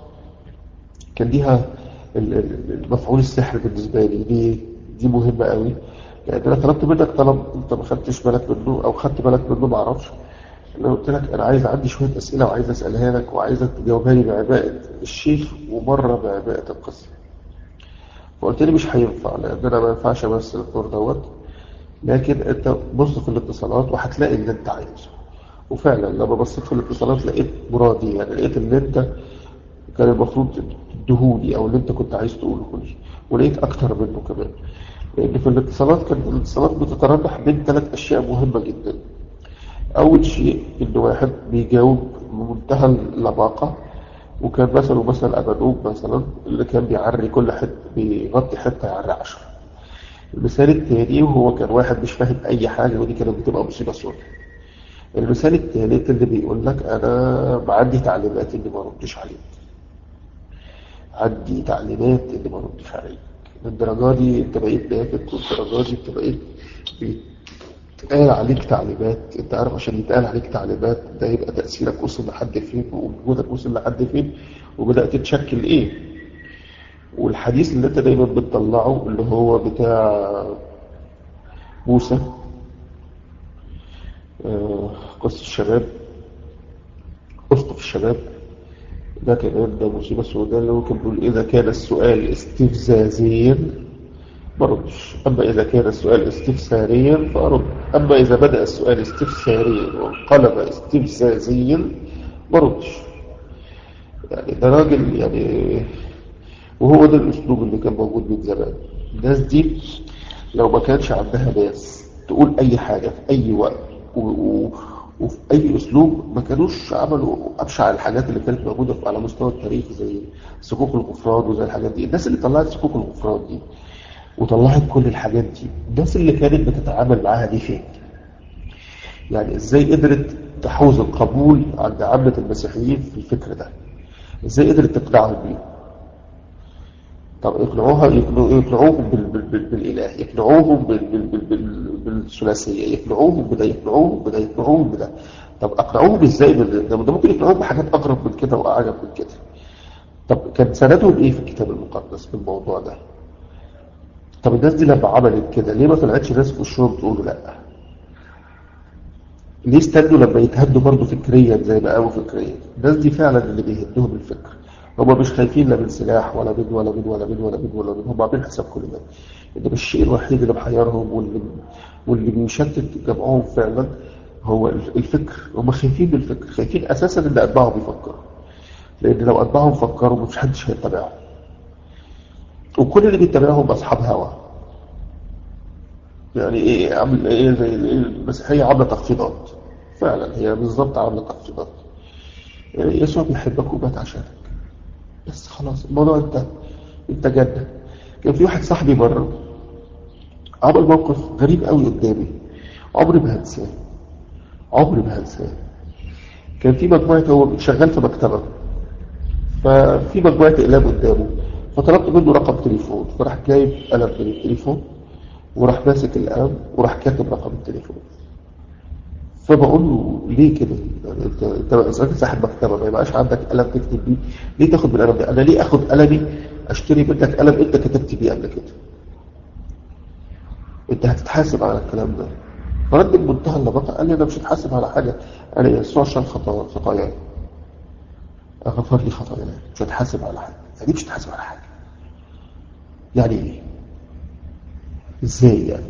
كان ليها ال- ال- المفعول السحر بالنسبة لي دي دي مهمة قوي لأن أنا طلبت منك طلب أنت ما خدتش بالك منه أو خدت بالك منه ما أعرفش أنا قلت لك أنا عايز عندي شوية أسئلة وعايز أسألها لك وعايزك تجاوبها لي بعباءة الشيخ ومرة بعباءة القصة فقلت لي مش هينفع لأن أنا ما ينفعش أمثل الدور دوت لكن أنت بص في الاتصالات وهتلاقي اللي أنت عايزه وفعلا لما بصيت في الاتصالات لقيت مرادي يعني لقيت اللي أنت كان المفروض تدهوني او اللي انت كنت عايز تقوله لي ولقيت اكتر منه كمان لان في الاتصالات كانت الاتصالات بتتربح بين ثلاث اشياء مهمة جدا اول شيء ان واحد بيجاوب بمنتهى اللباقة وكان مثلا مثل ابنوب مثلا اللي كان بيعري كل حته بيغطي حته يعري عشرة المثال الثاني وهو كان واحد مش فاهم اي حاجه ودي كانت بتبقى مصيبه سوداء المثال الثالث اللي بيقول لك انا عندي تعليمات اني ما ردش عليك عندي تعليمات اني ما ردش عليك للدرجه دي انت بقيت نافذ والدرجه دي انت بقيت بيتقال عليك تعليمات انت عارف عشان يتقال عليك تعليمات ده يبقى تأثيرك وصل لحد فين ووجودك وصل لحد فين وبدأت تتشكل ايه والحديث اللي انت دايما بتطلعه اللي هو بتاع موسى آه، قصة الشباب أسقف الشباب ده كمان ده مصيبة سوداء اللي هو كان بيقول إذا كان السؤال استفزازيا بردش أما إذا كان السؤال استفساريا فأرد أما إذا بدأ السؤال استفساريا وانقلب استفزازيا بردش يعني ده راجل يعني وهو ده الأسلوب اللي كان موجود من زمان الناس دي لو ما كانش عندها ناس تقول أي حاجة في أي وقت و... و... وفي أي أسلوب ما كانوش عملوا أبشع الحاجات اللي كانت موجودة على مستوى التاريخ زي صكوك الغفران وزي الحاجات دي الناس اللي طلعت صكوك الغفران دي وطلعت كل الحاجات دي الناس اللي كانت بتتعامل معاها دي فين يعني ازاي قدرت تحوز القبول عند عامة المسيحيين في الفكر ده ازاي قدرت تقنعهم بيه طب يقنعوها يقنعوا- يقنعوهم بال... بال... بال... بالإله يقنعوهم بال... بال... بال... بال... بالثلاثية يقنعوهم بده يقنعوهم بده يقنعوهم بده طب أقنعوهم إزاي بال... ده ده ممكن يقنعوهم بحاجات أقرب من كده وأعجب من كده طب كان سندهم إيه في الكتاب المقدس في الموضوع ده طب الناس دي لما عملت كده ليه ما طلعتش ناس في وشهم تقولوا لا ليه استنوا لما يتهدوا برضه فكريا زي ما قالوا فكريا الناس دي فعلا اللي بيهدهم الفكر هم مش خايفين لا من سلاح ولا من ولا من ولا من ولا من ولا من هم عاملين حساب كل ده ده مش الشيء الوحيد اللي محيرهم واللي واللي بيشتت جمعهم فعلا هو الفكر هم خايفين من الفكر خايفين اساسا ان اتباعهم يفكروا لان لو اتباعهم فكروا مش حدش هيتبعهم وكل اللي بيتبعهم اصحاب هوى يعني ايه عامل ايه زي المسيحيه عامله تخفيضات فعلا هي بالظبط عامله تخفيضات يعني يسوع بيحبك ومات عشانك بس خلاص الموضوع انتهى انت جنة كان في واحد صاحبي مرة عمل موقف غريب قوي قدامي عمري ما هنساه عمري ما هنساه كان في مجموعة هو شغال في مكتبة ففي مجموعة اقلام قدامه فطلبت منه رقم تليفون فراح جايب قلم من التليفون وراح ماسك القلم وراح كاتب رقم التليفون فبقول له ليه كده يعني انت انت راجل صاحب مكتبه ما يبقاش عندك قلم تكتب بيه ليه تاخد بالقلم ده انا ليه اخد قلمي اشتري منك قلم انت كتبت بيه قبل كده انت هتتحاسب على الكلام ده فرد بمنتهى اللباقه قال لي انا مش هتحاسب على حاجه انا يسوع عشان خطا خطاياي غفر لي خطاياي مش هتحاسب على حاجه يعني مش هتحاسب على حاجه يعني ايه ازاي يعني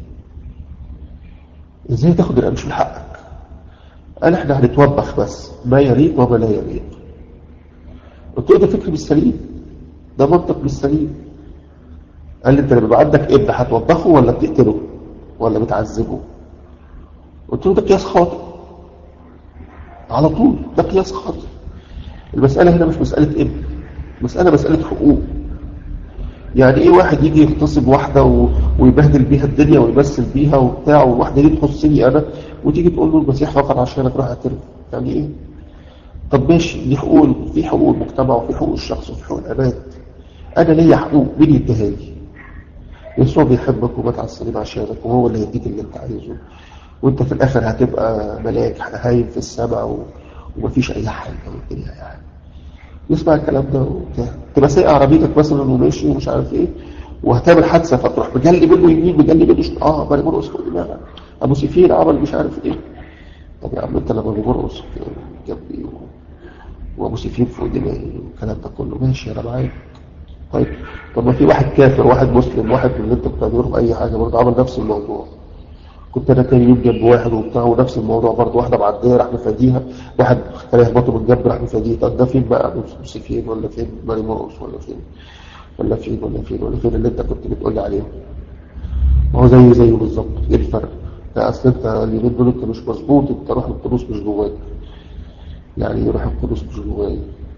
ازاي تاخد القلم مش من حقك قال احنا هنتوبخ بس ما يليق وما لا يليق قلت له ده فكر مش سليم ده منطق مش سليم قال لي انت لما يبقى عندك ابن هتوبخه ولا بتقتله ولا بتعذبه قلت له ده قياس خاطئ على طول ده قياس خاطئ المسألة هنا مش مسألة ابن مسألة مسألة حقوق يعني ايه واحد يجي يغتصب واحدة و... ويبهدل بيها الدنيا ويمثل بيها وبتاع والواحدة دي تخصني انا وتيجي تقول له المسيح فقط عشانك روح اعترف يعني ايه طب ماشي دي حقوق في حقوق المجتمع وفي حقوق الشخص وفي حقوق العباد انا ليا حقوق مين يديها لي يسوع بيحبك ومات على الصليب عشانك وهو اللي هيديك اللي انت عايزه وانت في الاخر هتبقى ملاك هايم في السماء و... ومفيش اي حاجه والدنيا يعني يسمع الكلام ده وبتاع تبقى سايق عربيتك مثلا وماشي ومش عارف ايه وهتعمل حادثه فتروح مجلي منه يمين مجلي منه شمال اه ما مرقص فوق دماغك ابو سفير عمل مش عارف ايه طب يا عم انت لما بمرقص جنبي و... وابو سفير فوق دماغي والكلام ده كله ماشي انا معاك طيب طب ما في واحد كافر واحد مسلم واحد من اللي انت بتعمله اي حاجه برضه عمل نفس الموضوع كنت انا تاني يوم جنب واحد وبتاع ونفس الموضوع برضه واحده معديه راح مفاديها واحد كان يخبطه من جنب راح مفاديه طب ده فين بقى ابو فين ولا فين ماري مرقص ولا فين ولا فين ولا فين ولا فين اللي انت كنت بتقول لي عليه ما هو زي زيه بالظبط ايه الفرق؟ لا اصل انت اليومين دول انت مش مظبوط انت روح القدس مش جواك يعني روح القدس مش جواك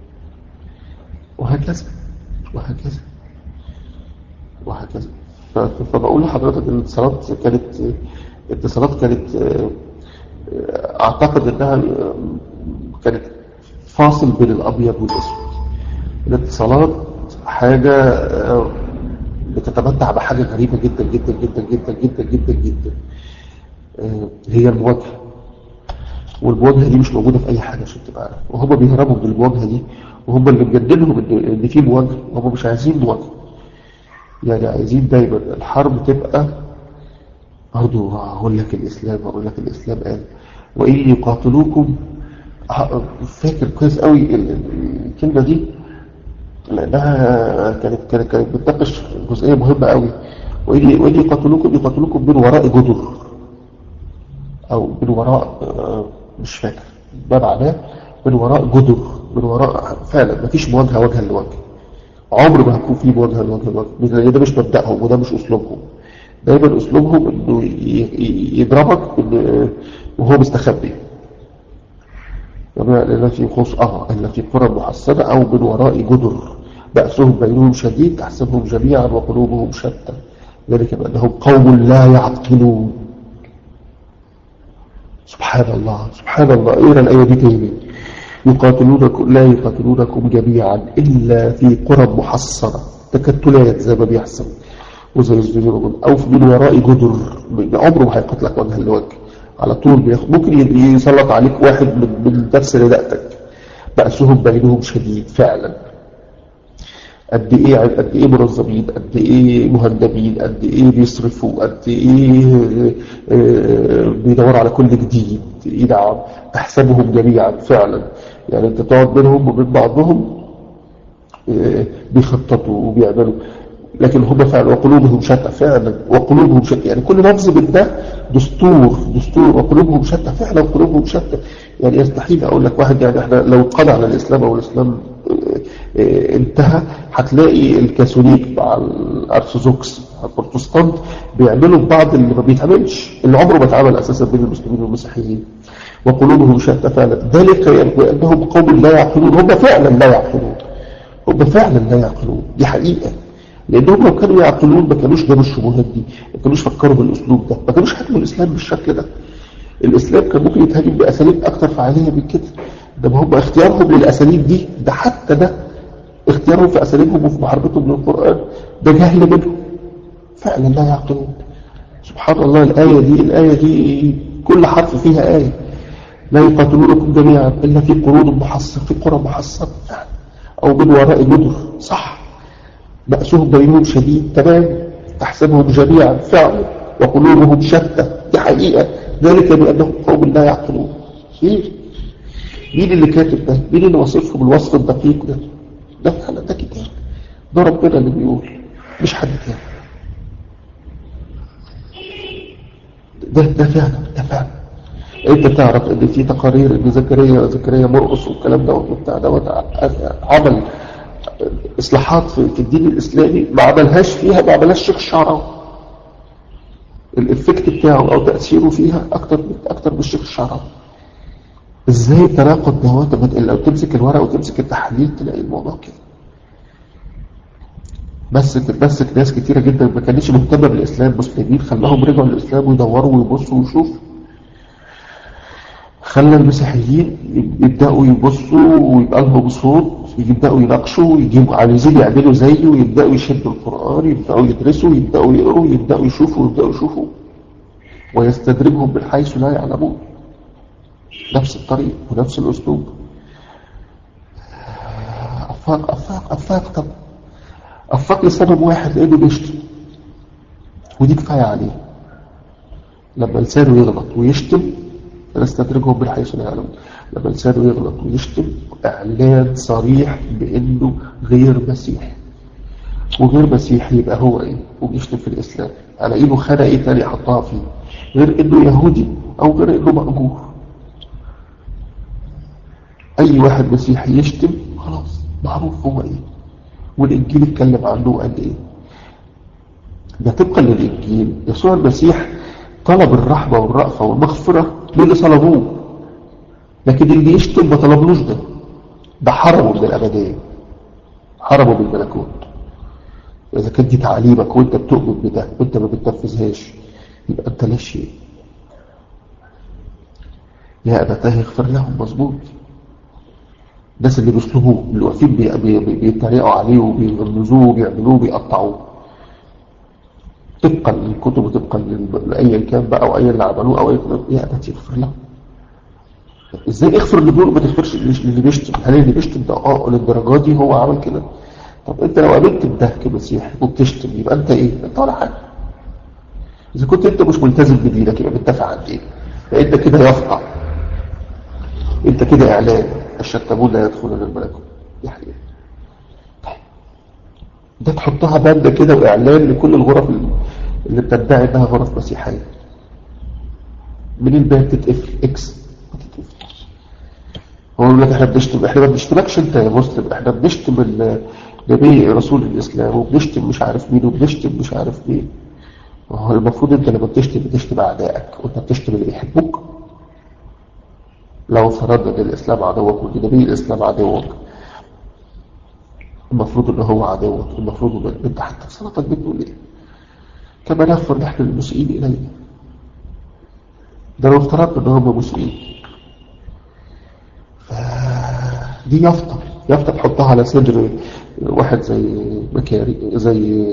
وهكذا وهكذا وهكذا فبقول لحضرتك ان الاتصالات كانت اتصالات كانت اعتقد انها كانت فاصل بين الابيض والاسود الاتصالات حاجة بتتمتع بحاجة غريبة جدا جدا جدا جدا جدا جدا جدا هي المواجهة والمواجهة دي مش موجودة في أي حاجة عشان تبقى عارف وهم بيهربوا من المواجهة دي وهم اللي مجننهم إن في مواجهة وهم مش عايزين مواجهة يعني عايزين دايما الحرب تبقى برضه هقول لك الإسلام هقول لك الإسلام قال وإن يقاتلوكم فاكر كويس قوي الكلمة دي لأنها كانت كانت كانت بتناقش جزئية مهمة قوي وإن وإن يقاتلوكم يقاتلوكم من وراء جدر أو من وراء آه، مش فاكر ما معناه من وراء جدر من وراء فعلا مفيش مواجهة وجها لوجه عمر ما هيكون في مواجهة لوجه لوجه لأن ده مش مبدأهم وده مش أسلوبهم دايما أسلوبهم إنه ي- ي- يضربك إن- وهو مستخبي جماعة التي خص اه التي قرى محصنة أو من وراء جدر بأسهم بينهم شديد تحسبهم جميعا وقلوبهم شتى ذلك بأنهم قوم لا يعقلون سبحان الله سبحان الله اقرا الآية دي تاني يقاتلونكم لا يقاتلونكم جميعا إلا في قرى محصنة تكتلات زي ما بيحصل وزي الزجاج أو من وراء جدر عمره ما هيقتلك وجها لوجه على طول بياخد ممكن يسلط عليك واحد من من نفس رداءتك بأسهم بينهم شديد فعلا قد ايه قد ايه منظمين قد ايه مهندمين قد ايه بيصرفوا قد ايه آه، بيدوروا على كل جديد ايه نعم تحسبهم جميعا فعلا يعني انت تقعد بينهم وبين بعضهم آه، بيخططوا وبيعملوا لكن هم فعلا وقلوبهم شتى فعلا وقلوبهم شتى يعني كل لفظ من ده دستور دستور وقلوبهم شتى فعلا وقلوبهم شتى يعني يستحيل اقول لك واحد يعني احنا لو قضى على الاسلام او الاسلام آه، آه، انتهى هتلاقي الكاثوليك مع الارثوذكس مع البروتستانت بيعملوا بعض اللي ما بيتعملش اللي عمره ما اتعمل اساسا بين المسلمين والمسيحيين وقلوبهم شتى فعلا ذلك بانهم قوم لا يعقلون هم فعلا لا يعقلون هم فعلا لا يعقلون دي حقيقه لانهم لو كانوا يعقلون ما كانوش جابوا الشبهات دي ما كانوش فكروا بالاسلوب ده ما كانوش هاجموا الاسلام بالشكل ده الاسلام كان ممكن يتهاجم باساليب اكثر فعاليه من كده ده هم اختيارهم للاساليب دي ده حتى ده اختيارهم في اساليبهم وفي محاربتهم للقران ده جهل منهم فعلا لا يعقلون سبحان الله الايه دي الايه دي كل حرف فيها ايه لا يقاتلونكم جميعا الا في قرون محصن في قرى محصنه فعلا او من وراء جدر صح بأسهم بينهم شديد تمام تحسبهم جميعا فعلا وقلوبهم شتى دي حقيقة ذلك بأنهم قوم لا يعقلون مين مين اللي كاتب ده مين اللي وصفهم الوصف الدقيق ده ده فعلا ده كتاب ده ربنا اللي بيقول مش حد تاني ده ده فعلا ده فعلا انت تعرف ان في تقارير ان زكريا زكريا مرقص والكلام دوت وبتاع دوت عمل اصلاحات في في الدين الاسلامي ما عملهاش فيها ما عملهاش شيخ الشعراوي الافكت بتاعه او تاثيره فيها اكتر من اكتر من الشيخ الشعراوي ازاي التناقض دوت لما لو تمسك الورق وتمسك التحليل تلاقي الموضوع كده بس بس ناس كتيره جدا ما كانتش مهتمه بالاسلام مسلمين خلاهم رجعوا للاسلام ويدوروا ويبصوا ويشوفوا خلى المسيحيين يبدأوا يبصوا ويبقى لهم صوت يبدأوا يناقشوا يجيبوا عايزين يعملوا زيه ويبدأوا يشدوا القرآن يبدأوا يدرسوا يبدأوا يقروا يبدأوا يشوفوا يبدأوا يشوفوا ويستدرجهم من حيث لا يعلمون نفس الطريق ونفس الأسلوب أفاق أفاق أفاق طب أفاق لسبب واحد لأنه بيشتم ودي كفاية عليه لما لسانه يغلط ويشتم نستدرجهم من حيث لا يعلمون لما لسانه يغلط ويشتم اعلان صريح بانه غير مسيحي وغير مسيحي يبقى هو ايه وبيشتم في الاسلام على ايده خانه ايه تاني حطها فيه غير انه يهودي او غير انه مأجور اي واحد مسيحي يشتم خلاص معروف هو ايه والانجيل اتكلم عنه وقال ايه ده طبقا للانجيل يسوع المسيح طلب الرحمة والرأفة والمغفرة للي طلبوه لكن اللي يشتم ما طلبلوش ده ده حرمه من الأبدية حرمه من الملكوت إذا كانت دي تعليمك وانت بتؤمن بده وانت ما بتنفذهاش يبقى انت لا شيء يا أبتاه اغفر لهم مظبوط الناس اللي بيصلبوه اللي واقفين بي- بي- بي- بيتريقوا عليه وبيغمزوه وبيعملوه وبيقطعوه طبقا للكتب وطبقا لل- لأيا كان بقى أو أيا اللي عملوه أو أي يا أبتي اغفر لهم ازاي اغفر اللي بيقول ما تغفرش اللي بيشتم هل اللي بيشتم ده اه للدرجه دي هو عمل كده طب انت لو قابلت بده كمسيحي وبتشتم يبقى انت ايه انت ولا حاجه اذا كنت انت مش ملتزم بدينك يبقى بتدافع عن دينك فانت كده يفقع انت كده اعلان الشتمون لا يدخلون الملكوت دي حقيقه طيب ده تحطها بانده كده واعلان لكل الغرف اللي بتدعي انها غرف مسيحيه منين بقى بتتقفل اكس ما تتقفلش هو يقول لك احنا بنشتم احنا ما بنشتمكش انت يا مسلم احنا بنشتم ال- نبي رسول الاسلام وبنشتم مش عارف مين وبنشتم مش عارف مين هو المفروض انت لما بتشتم بتشتم اعدائك وانت بتشتم اللي بيحبوك لو فرضنا ان الاسلام عدوك وان نبي الاسلام عدوك المفروض ان هو عدوك المفروض ان انت حتى في صلاتك بتقول ايه كما نغفر نحن المسيئين الينا ده لو افترضنا ان هم مسيئين دي يافطة يافطة تحطها على صدر واحد زي مكاري زي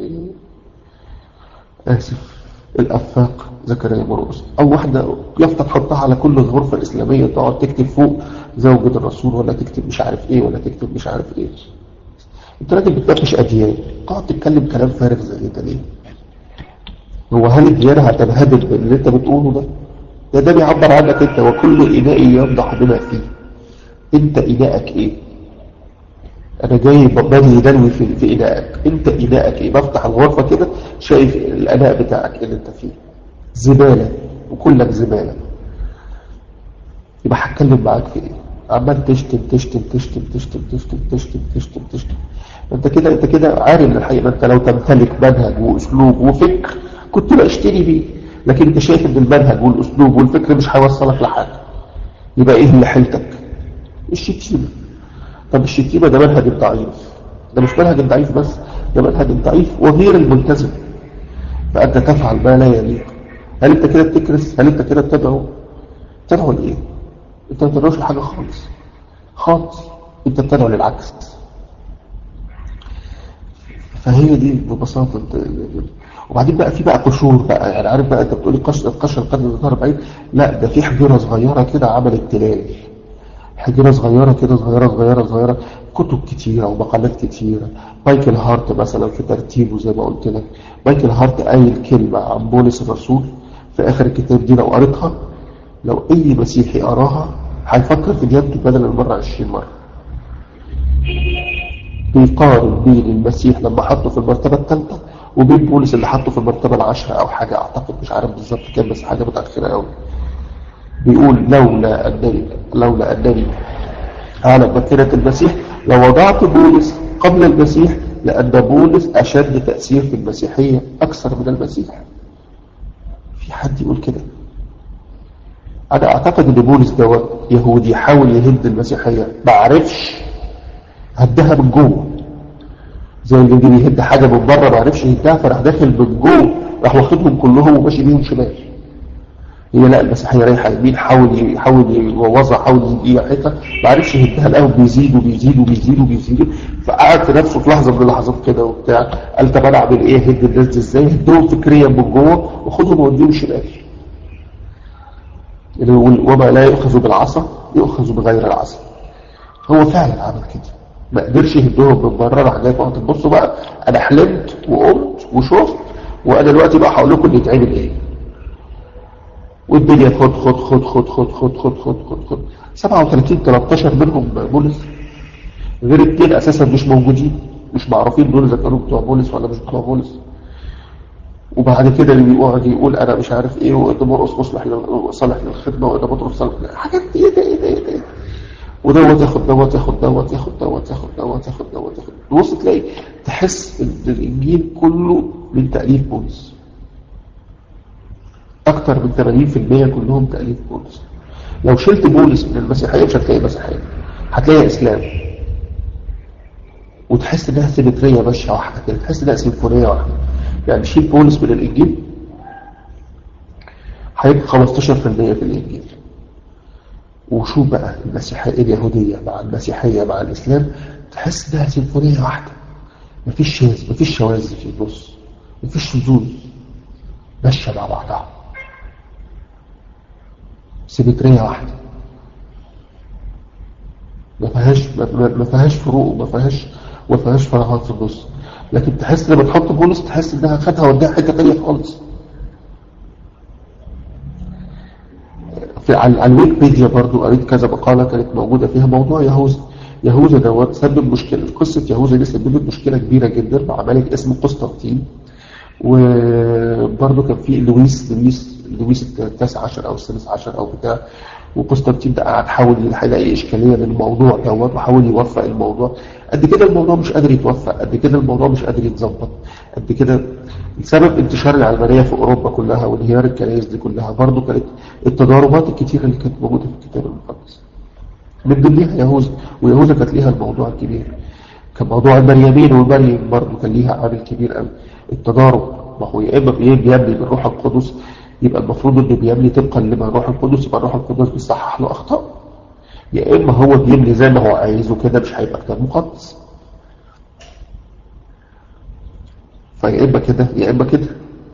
آسف الأفاق زكريا مرقص أو واحدة يافطة تحطها على كل غرفة إسلامية تقعد تكتب فوق زوجة الرسول ولا تكتب مش عارف إيه ولا تكتب مش عارف إيه أنت راجل بتناقش أديان تقعد تتكلم كلام فارغ زي ده ليه؟ هو هل الديانة هتنهدم باللي أنت بتقوله ده؟ ده ده بيعبر عنك أنت وكل إناء يمضح بما فيه انت إناءك ايه انا جاي بني دلوي في, في إناءك انت إناءك ايه بفتح الغرفة كده شايف الأناء بتاعك اللي انت فيه زبالة وكلك زبالة يبقى هتكلم معاك في ايه عمال تشتم تشتم تشتم تشتم تشتم تشتم تشتم تشتم انت كده انت كده عارف الحقيقة انت لو تمتلك منهج واسلوب وفكر كنت بقى اشتري بيه لكن انت شايف ان المنهج والاسلوب والفكر مش هيوصلك لحاجه يبقى ايه اللي حيلتك الشتيمة طب الشتيمة ده منهج ضعيف ده مش منهج ضعيف بس ده منهج ضعيف وغير الملتزم فأنت تفعل ما لا يليق هل انت كده بتكرس هل انت كده بتدعو تدعو لإيه انت ما بتدعوش لحاجة خالص خالص انت بتدعو للعكس فهي دي ببساطة وبعدين بقى في بقى قشور بقى يعني عارف بقى انت بتقولي قشر قشر القرن 40 لا ده في حجرة صغيرة كده عملت تلال حجرة صغيرة كده صغيرة صغيرة صغيرة كتب كتيرة ومقالات كتيرة مايكل هارت مثلا في ترتيبه زي ما قلت لك مايكل هارت قايل كلمة عن بولس الرسول في آخر الكتاب دي لو قريتها لو أي مسيحي قراها هيفكر في ديانته بدل المرة 20 مرة بيقارن بين المسيح لما حطه في المرتبة الثالثة وبين بولس اللي حطه في المرتبة العاشرة أو حاجة أعتقد مش عارف بالظبط كام بس حاجة متأخرة أوي بيقول لولا أنني لولا أنني أعلم مكانة المسيح لو وضعت بولس قبل المسيح لأن بولس أشد تأثير في المسيحية أكثر من المسيح في حد يقول كده أنا أعتقد أن بولس دوت يهودي حاول يهد المسيحية ما عرفش هدها من جوه زي اللي بيهد حاجة من بره ما عرفش يهدها فراح داخل من جوه راح واخدهم كلهم وماشي بيهم شمال هي لا المسيحية رايحة يمين حاول يحاول يوظع حاول يحيطها ما عرفش يهدها الأول بيزيد وبيزيد وبيزيد وبيزيد فقعد في نفسه في لحظة من اللحظات كده وبتاع قال طب أنا أعمل إيه هد الناس دي إزاي هدهم فكريا من جوه وخدهم ووديهم شمال وما لا يؤخذ بالعصا يؤخذ بغير العصا هو فعلا عمل كده ما قدرش يهدهم من بره راح جاي فقط بصوا بقى انا حلمت وقمت وشفت وانا دلوقتي بقى هقول لكم اللي يتعمل ايه والدنيا خد خد خد خد خد خد خد خد خد خد 37 13 منهم بولس غير اثنين اساسا مش موجودين مش معروفين دول اذا كانوا بتوع بولس ولا مش بتوع بولس وبعد كده اللي بيقعد يقول انا مش عارف ايه وده مرقص مصلح صالح للخدمه وده بطرس صالح حاجات ايه ده ايه ده ايه ده ودوت ياخد دوت ياخد دوت ياخد دوت ياخد دوت ياخد دوت ياخد تبص تلاقي تحس ان الانجيل كله من تاليف بولس اكتر من 80% كلهم تاليف بولس لو شلت بولس من المسيحيه مش هتلاقي مسيحيه هتلاقي اسلام وتحس انها سيمتريه ماشيه واحده كده تحس انها سيمفونيه واحده يعني شيل بولس من الانجيل هيبقى 15% في الانجيل وشوف بقى المسيحية اليهودية مع المسيحية مع الإسلام تحس إنها سيمفونية واحدة مفيش شاذ مفيش شواذ في النص مفيش شذوذ ماشية مع بعضها سيمترية واحدة ما فيهاش ما فيهاش فروق وما فيهاش وما فيهاش فراغات في النص لكن تحس لما تحط بولس تحس انها خدها وداها حته ثانيه خالص في على الويكيبيديا برضو قريت كذا مقالة كانت موجودة فيها موضوع يهوذا يهوذا دوت سبب مشكلة قصة يهوذا دي سببت مشكلة كبيرة جدا مع ملك اسمه قسطنطين وبرضه كان في لويس لويس لويس التاسع عشر او السادس عشر او بتاع وقسطنطين ده قعد حاول يلاقي اشكاليه للموضوع دوت وحاول يوفق الموضوع قد كده الموضوع مش قادر يتوفق قد كده الموضوع مش قادر يتظبط قد كده بسبب انتشار العلمانيه في اوروبا كلها وانهيار الكنائس دي كلها برضه كانت التضاربات الكتيره اللي كانت موجوده في الكتاب المقدس من ضمنها يهوذا ويهوذا كانت ليها الموضوع الكبير كان موضوع المريمين ومريم برضه كان ليها عامل كبير قوي التضارب ما هو يا اما بيبني بالروح القدس يبقى المفروض انه بيبني طبقا لما الروح القدس يبقى الروح القدس بيصحح له اخطاء يا اما هو بيبني زي ما هو عايز وكده مش هيبقى كتاب مقدس فيا اما كده يا اما كده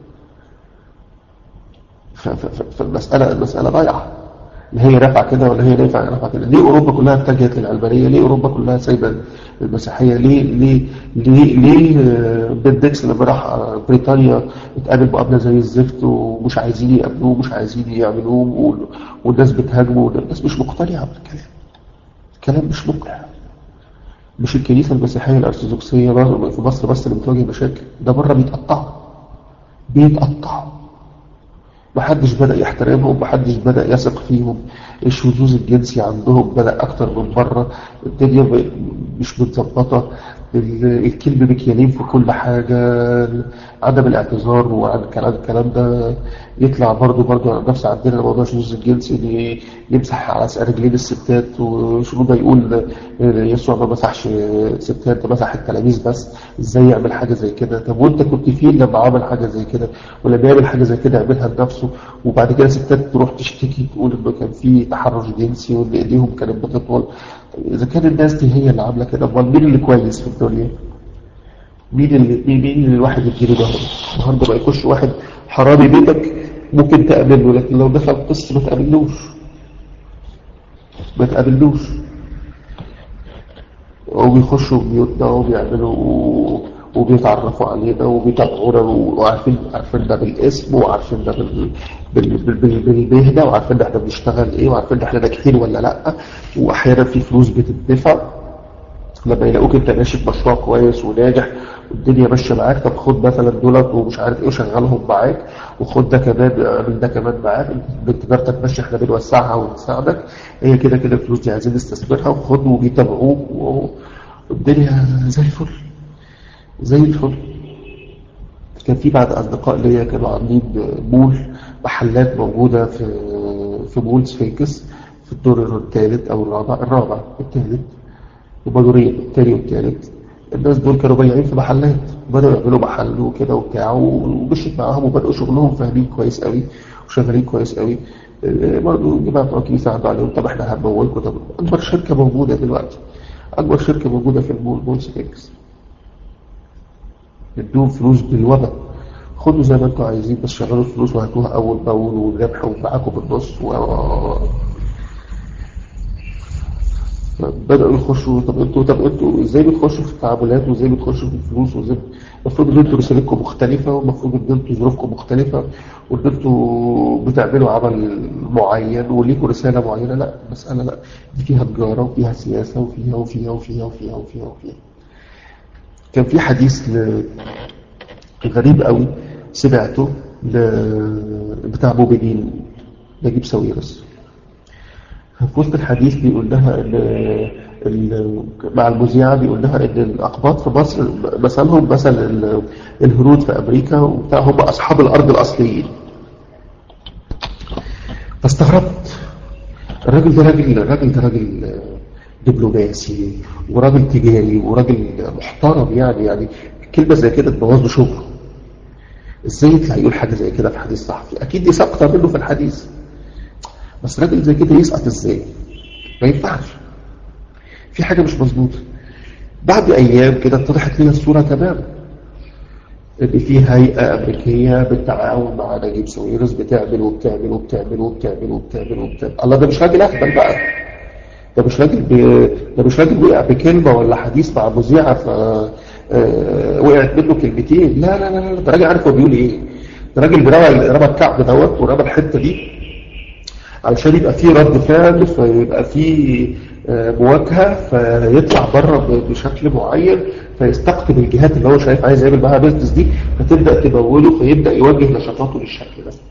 فالمسألة المسألة ضايعة لا هي نافعة كده ولا هي نافعة نافعة كده ليه أوروبا كلها اتجهت للعلمانية ليه أوروبا كلها سايبة المسيحية ليه ليه ليه ليه بن ديكس لما راح بريطانيا اتقابل مقابلة زي الزفت ومش عايزين يقابلوه ومش عايزين يعملوه والناس بتهاجمه والناس مش مقتنعة بالكلام الكلام مش مقنع مش الكنيسة المسيحية الأرثوذكسية في مصر بس اللي بتواجه مشاكل ده بره بيتقطعوا بيتقطعوا محدش بدأ يحترمهم محدش بدأ يثق فيهم الشذوذ الجنسي عندهم بدأ أكتر من بره الدنيا مش متظبطة الكلب مكيالين في كل حاجة عدم الاعتذار وعن الكلام الكلام ده يطلع برضه برضه نفس عندنا موضوع الشذوذ الجنسي اللي يمسح على رجلين الستات وشنو ده يقول يسوع ما مسحش ستات ده مسح التلاميذ بس ازاي يعمل حاجة زي كده طب وانت كنت فين لما عمل حاجة زي كده ولما يعمل حاجة زي كده يعملها لنفسه وبعد كده ستات تروح تشتكي تقول انه كان في تحرش جنسي وان ايديهم كانت بتطول إذا كان الناس دي هي اللي عاملة كده أمال مين اللي كويس في الدنيا مين اللي مين اللي الواحد يديله ظهره النهارده بقى يخش واحد حرامي بيتك ممكن تقابله لكن لو دخل قصة ما تقابلوش ما تقابلوش وبيخشوا بيوتنا وبيعملوا وبيتعرفوا علينا وبيتابعونا وعارفين عارفين ده بالاسم وعارفين ده بال بال بال بالمهنة وعارفين ده احنا بنشتغل ايه وعارفين ده احنا ناجحين ولا لا واحيانا في فلوس بتدفع لما يلاقوك انت ماشي في مشروع كويس وناجح والدنيا ماشيه معاك طب خد مثلا دولت ومش عارف ايه وشغلهم معاك وخد ده كمان اعمل ده كمان معاك تجارتك ماشيه احنا بنوسعها ونساعدك هي كده كده الفلوس دي عايزين نستثمرها وخد وبيتابعوك والدنيا زي الفل زي الفل كان في بعض أصدقاء ليا كانوا عاملين مول محلات موجودة في في مول سفينكس في الدور الثالث أو الرابع الرابع الثالث يبقى دورين الثاني والثالث الناس دول كانوا بايعين في محلات بدأوا يعملوا محل وكده وبتاع ومشيت معاهم وبدأوا شغلهم فاهمين كويس قوي وشغالين كويس قوي برضه الجماعة بتوع الكنيسة عدوا عليهم طب احنا هنمولكم طب أكبر شركة موجودة دلوقتي أكبر شركة موجودة في المول مول سفينكس ادوهم فلوس بالوضع خدوا زي ما انتوا عايزين بس شغلوا الفلوس وهاتوها اول باول والربح ومعاكم بالنص و... بدأوا يخشوا طب انتوا طب انتوا ازاي بتخشوا في التعاملات وازاي بتخشوا في الفلوس وازاي المفروض ان انتوا رسالتكم مختلفة والمفروض ان انتوا ظروفكم مختلفة وان انتوا بتعملوا عمل معين وليكوا رسالة معينة لا المسألة لا دي فيها تجارة وفيها سياسة وفيها وفيها وفيها وفيها وفيها وفيها كان في حديث ل... غريب قوي سمعته ل... بتاع موبينين نجيب ساويرس في وسط الحديث بيقول لها ان ال... مع المذيعة بيقول لها ان الاقباط في مصر مثلهم مثل ال... الهنود في امريكا وبتاع هم اصحاب الارض الاصليين فاستغربت الراجل ده راجل الراجل ده راجل دبلوماسي وراجل تجاري وراجل محترم يعني يعني كلمة زي كده تبوظ له شغله ازاي يطلع يقول حاجة زي كده في حديث صحفي اكيد دي سقطة منه في الحديث بس راجل زي كده يسقط ازاي ما ينفعش في حاجة مش مظبوطة بعد ايام كده اتضحت لي الصورة تماما ان في هيئة امريكية بالتعاون مع نجيب ساويرس بتعمل وبتعمل وبتعمل وبتعمل وبتعمل وبتعمل الله ده مش راجل اهبل بقى ده مش راجل ب... ده مش راجل وقع بكلمة ولا حديث مع مذيعة ف آه... وقعت منه كلمتين لا لا لا لا ده راجل عارف هو بيقول ايه ده راجل رمى رمى الكعب دوت ورمى الحتة دي علشان يبقى فيه رد فعل فيبقى فيه آه... مواجهة فيطلع بره ب... بشكل معين فيستقطب الجهات اللي هو شايف عايز يعمل معاها بيزنس دي فتبدا تموله فيبدا يوجه نشاطاته للشكل ده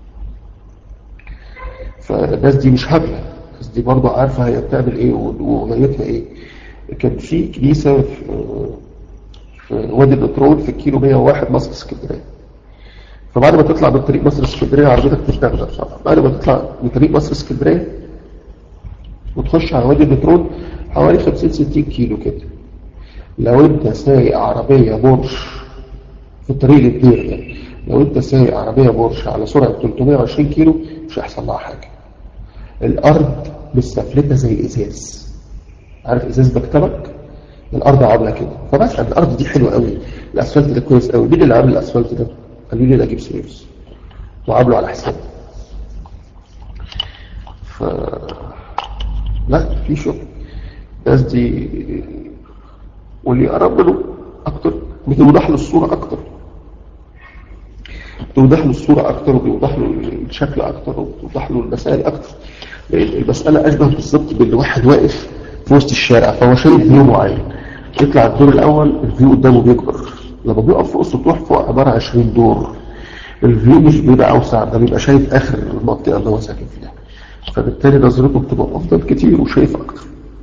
فالناس دي مش هبله الناس دي برضه عارفه هي بتعمل ايه وغايتها ايه كان في كنيسه في في وادي البترول في الكيلو 101 مصر اسكندريه فبعد ما تطلع من طريق مصر اسكندريه عربيتك مش تاخدها بصراحه بعد ما تطلع من طريق مصر اسكندريه وتخش على وادي البترول حوالي 50 60 كيلو كده لو انت سايق عربيه بورش في الطريق الكبير ده لو انت سايق عربيه بورش على سرعه 320 كيلو مش هيحصل لها حاجه الارض مستفلته زي ازاز عارف ازاز مكتبك الارض عامله كده فبس الارض دي حلوه قوي الاسفلت ده كويس قوي مين اللي عامل الاسفلت ده قالوا لي اجيب سيرفس وعامله على حسابي ف لا في شغل الناس دي واللي يقرب له اكتر بتوضح له الصوره اكتر بتوضح له الصوره اكتر وبيوضح له الشكل اكتر وبتوضح له المسائل اكتر لان المساله اشبه بالظبط بان واحد واقف في وسط الشارع فهو شايف فيو معين يطلع الدور الاول الفيو قدامه بيكبر لما بيقف فوق السطوح فوق عباره 20 دور الفيو مش بيبقى اوسع ده بيبقى شايف اخر المنطقه اللي هو ساكن فيها فبالتالي نظرته بتبقى افضل كتير وشايف اكتر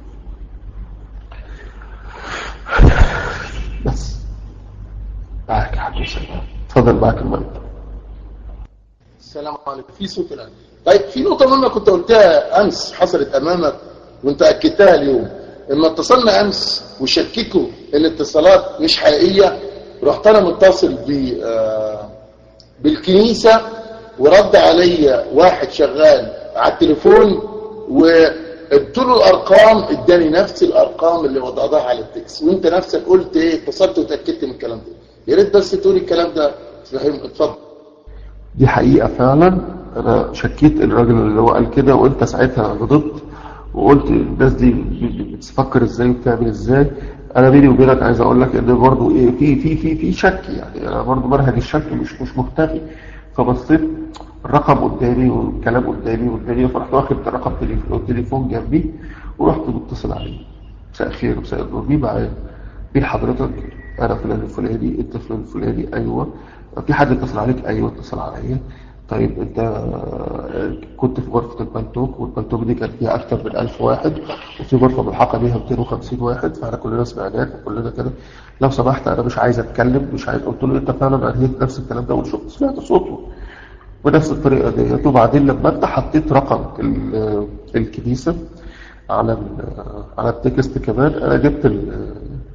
بس معاك يا حاج سلام اتفضل معاك المايك السلام عليكم في صوت الان طيب في نقطه مهمه كنت قلتها امس حصلت امامك وانت اكدتها اليوم لما اتصلنا امس وشككوا ان الاتصالات مش حقيقيه رحت انا متصل ب آه، بالكنيسه ورد عليا واحد شغال على التليفون وقلت له الارقام اداني نفس الارقام اللي وضعناها على التكس وانت نفسك قلت ايه اتصلت وتاكدت من الكلام ده يا ريت بس تقولي الكلام ده فهم اتفضل دي حقيقة فعلا انا شكيت الراجل اللي هو قال كده وانت ساعتها غضبت وقلت الناس دي بتفكر ازاي وبتعمل ازاي انا بيني وبينك عايز اقول لك ان برضه ايه في في في في شك يعني انا برضه منهج الشك مش مش مختفي فبصيت الرقم قدامي والكلام قدامي والدنيا فرحت واخد رقم تليفون التليفون جنبي ورحت متصل عليه مساء الخير مساء النور مين معايا مين حضرتك انا فلان الفلاني انت فلان الفلاني ايوه في حد اتصل عليك ايوه اتصل عليا طيب انت آه، كنت في غرفة البلتوك والبلتوك دي كان فيها اكتر من 1000 واحد وفي غرفة ملحقة بيها 250 واحد فاحنا كلنا سمعناك وكلنا كده لو سمحت انا مش عايز اتكلم مش عايز قلت له انت فعلا انهيت نفس الكلام ده وشفت سمعت صوته بنفس الطريقة ديت وبعدين لما انت حطيت رقم ال- الكنيسة على ال- على التكست كمان انا جبت ال-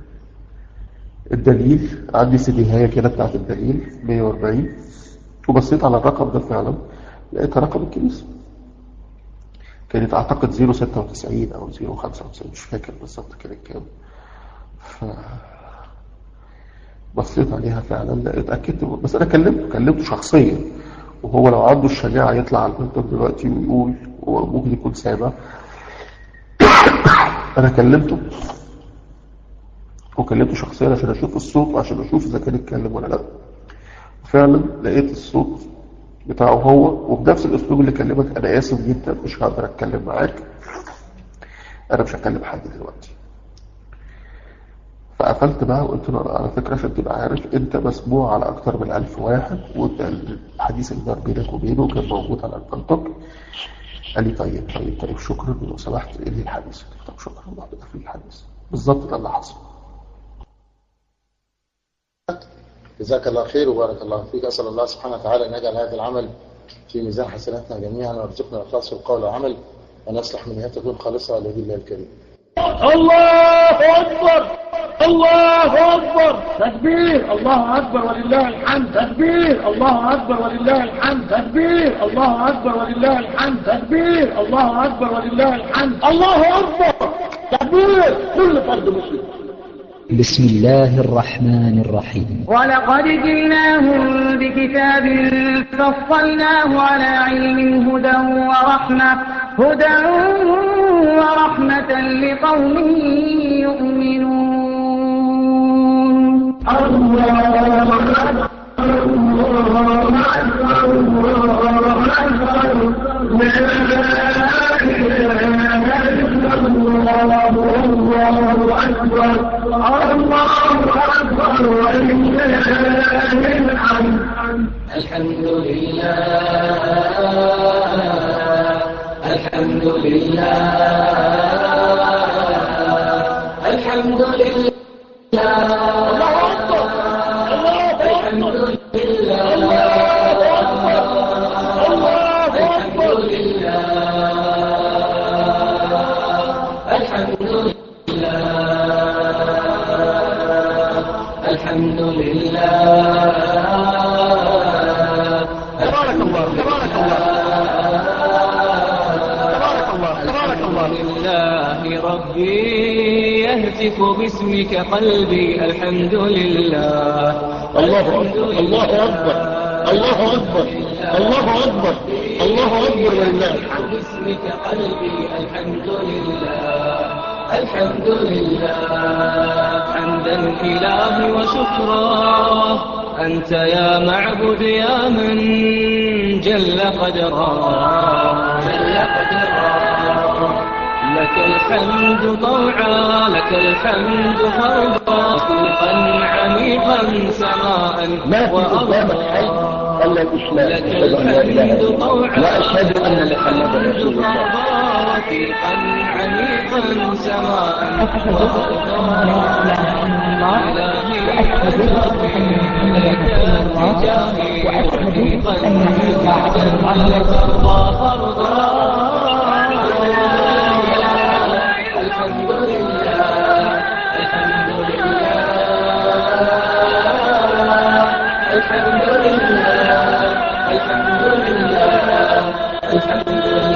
الدليل عندي سي دي هي كده بتاعت الدليل 140 وبصيت على الرقم ده فعلا لقيت رقم الكنيسة كانت اعتقد 096 او 095 مش فاكر بالظبط كانت كام ف بصيت عليها فعلا لا اتاكدت بس انا كلمته كلمته شخصيا وهو لو عنده الشجاعه يطلع على المنتج دلوقتي ويقول هو ممكن يكون سامع انا كلمته وكلمته شخصيا عشان اشوف الصوت وعشان اشوف اذا كان يتكلم ولا لا فعلا لقيت الصوت بتاعه هو وبنفس الاسلوب اللي كلمك انا اسف جدا مش هقدر اتكلم معاك انا مش هكلم حد دلوقتي فقفلت بقى وقلت له على فكرة عشان تبقى عارف انت مسموع على اكتر من الف واحد وانت الحديث اللي دار بينك وبينه كان موجود على البلطق قال لي طيب طيب طيب شكرا لو سمحت انهي الحديث قلت له طب شكرا رحت قافل الحديث بالظبط ده اللي حصل جزاك الله خير وبارك الله فيك أسأل الله سبحانه وتعالى أن يجعل هذا العمل في ميزان حسناتنا جميعا ويرزقنا الإخلاص في القول والعمل وأن يصلح من نيته تكون خالصة لوجه الله الكريم الله أكبر الله أكبر تكبير الله أكبر ولله الحمد تكبير الله أكبر ولله الحمد تكبير الله أكبر ولله الحمد تكبير الله أكبر ولله الحمد الله أكبر تكبير كل فرد مسلم بسم الله الرحمن الرحيم ولقد جئناهم بكتاب فصلناه على علم هدى ورحمة هدى ورحمة لقوم يؤمنون الله أكبر الله أكبر ولله الحمد الحمد لله الحمد لله الحمد لله الله أكبر الله أكبر الله أكبر الله أكبر الحمد لله الحمد لله تبارك الله تبارك الله تبارك الله تبارك الله لله ربي يهتف باسمك قلبي الحمد لله الله أكبر الله أكبر الله أكبر الله أكبر الله أكبر ولله الحمد باسمك قلبي الحمد لله الحمد لله حمدا إلهي وشكرا أنت يا معبد يا من جل قدرا جل قدرا لك الحمد طوعا لك الحمد فرضا خلقا عميقا سماء ما في قدامك حي وأرضا إلا الإسلام لك أشهد أن لا إله الحمد إلا الله طوعا وأشهد أن محمدا رسول الله رفيقا عميقا سماء الحمد لله الحمد لله الحمد لله الحمد لله الحمد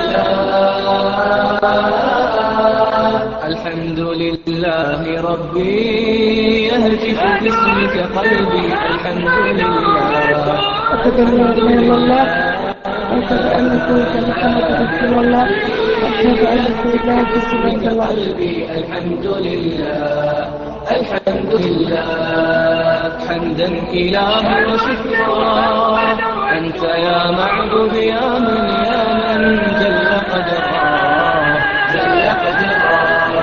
لله الحمد لله ربي يهتف باسمك قلبي الحمد لله أشهد أن لا إله إلا الله أشهد أن سيدنا محمد رسول الله أشهد أن سيدنا رسول الله قلبي الحمد لله الحمد لله حمدا إلهي وشكرا أنت يا معبود يا من يا من جل قدرا جل قدرا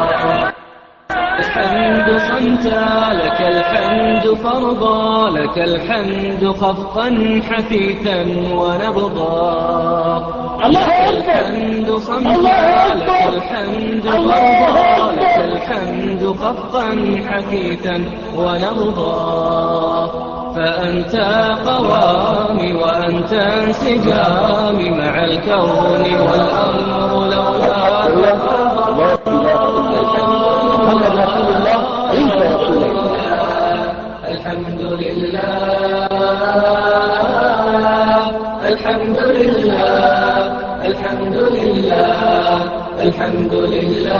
الحمد صمتا لك الحمد فرضا لك الحمد خفقا حثيثا ونبضا الله لك أكبر الحمد صمتا الله لك أكبر الحمد الله فرضا لك أكبر الحمد خفقا حثيثا ونبضا فأنت قوامي وأنت انسجامي مع الكون والأمر لولاك لا إله إلا الله محمد رسول الله عيسى رسول الله الحمد لله الحمد لله الحمد لله الحمد لله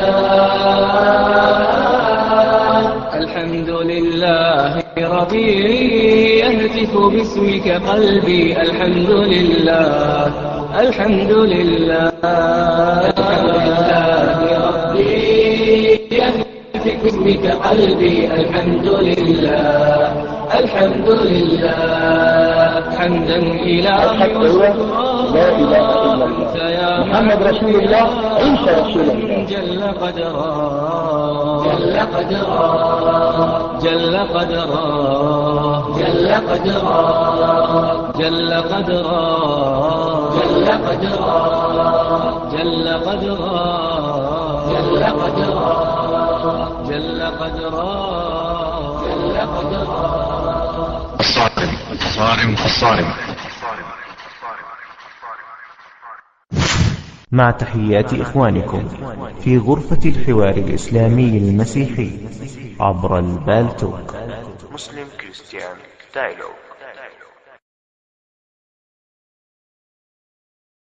الحمد لله ربي يهتف باسمك قلبي الحمد لله الحمد لله الحمد لله ربي يهتف باسمك قلبي الحمد لله الحمد لله حمدا إلهي الحق هو لا إله إلا الله. أنت يا محمد رسول الله عيسى رسول الله جل قدرا جل قدرا جل قدرا جل قدرا جل قدرا جل قدرا جل قدرا جل قدرا جل قدرا جل قدرا الصارم الصارم الصارم مع تحيات إخوانكم في غرفة الحوار الإسلامي المسيحي عبر البالتوك Muslim Christian Dialogue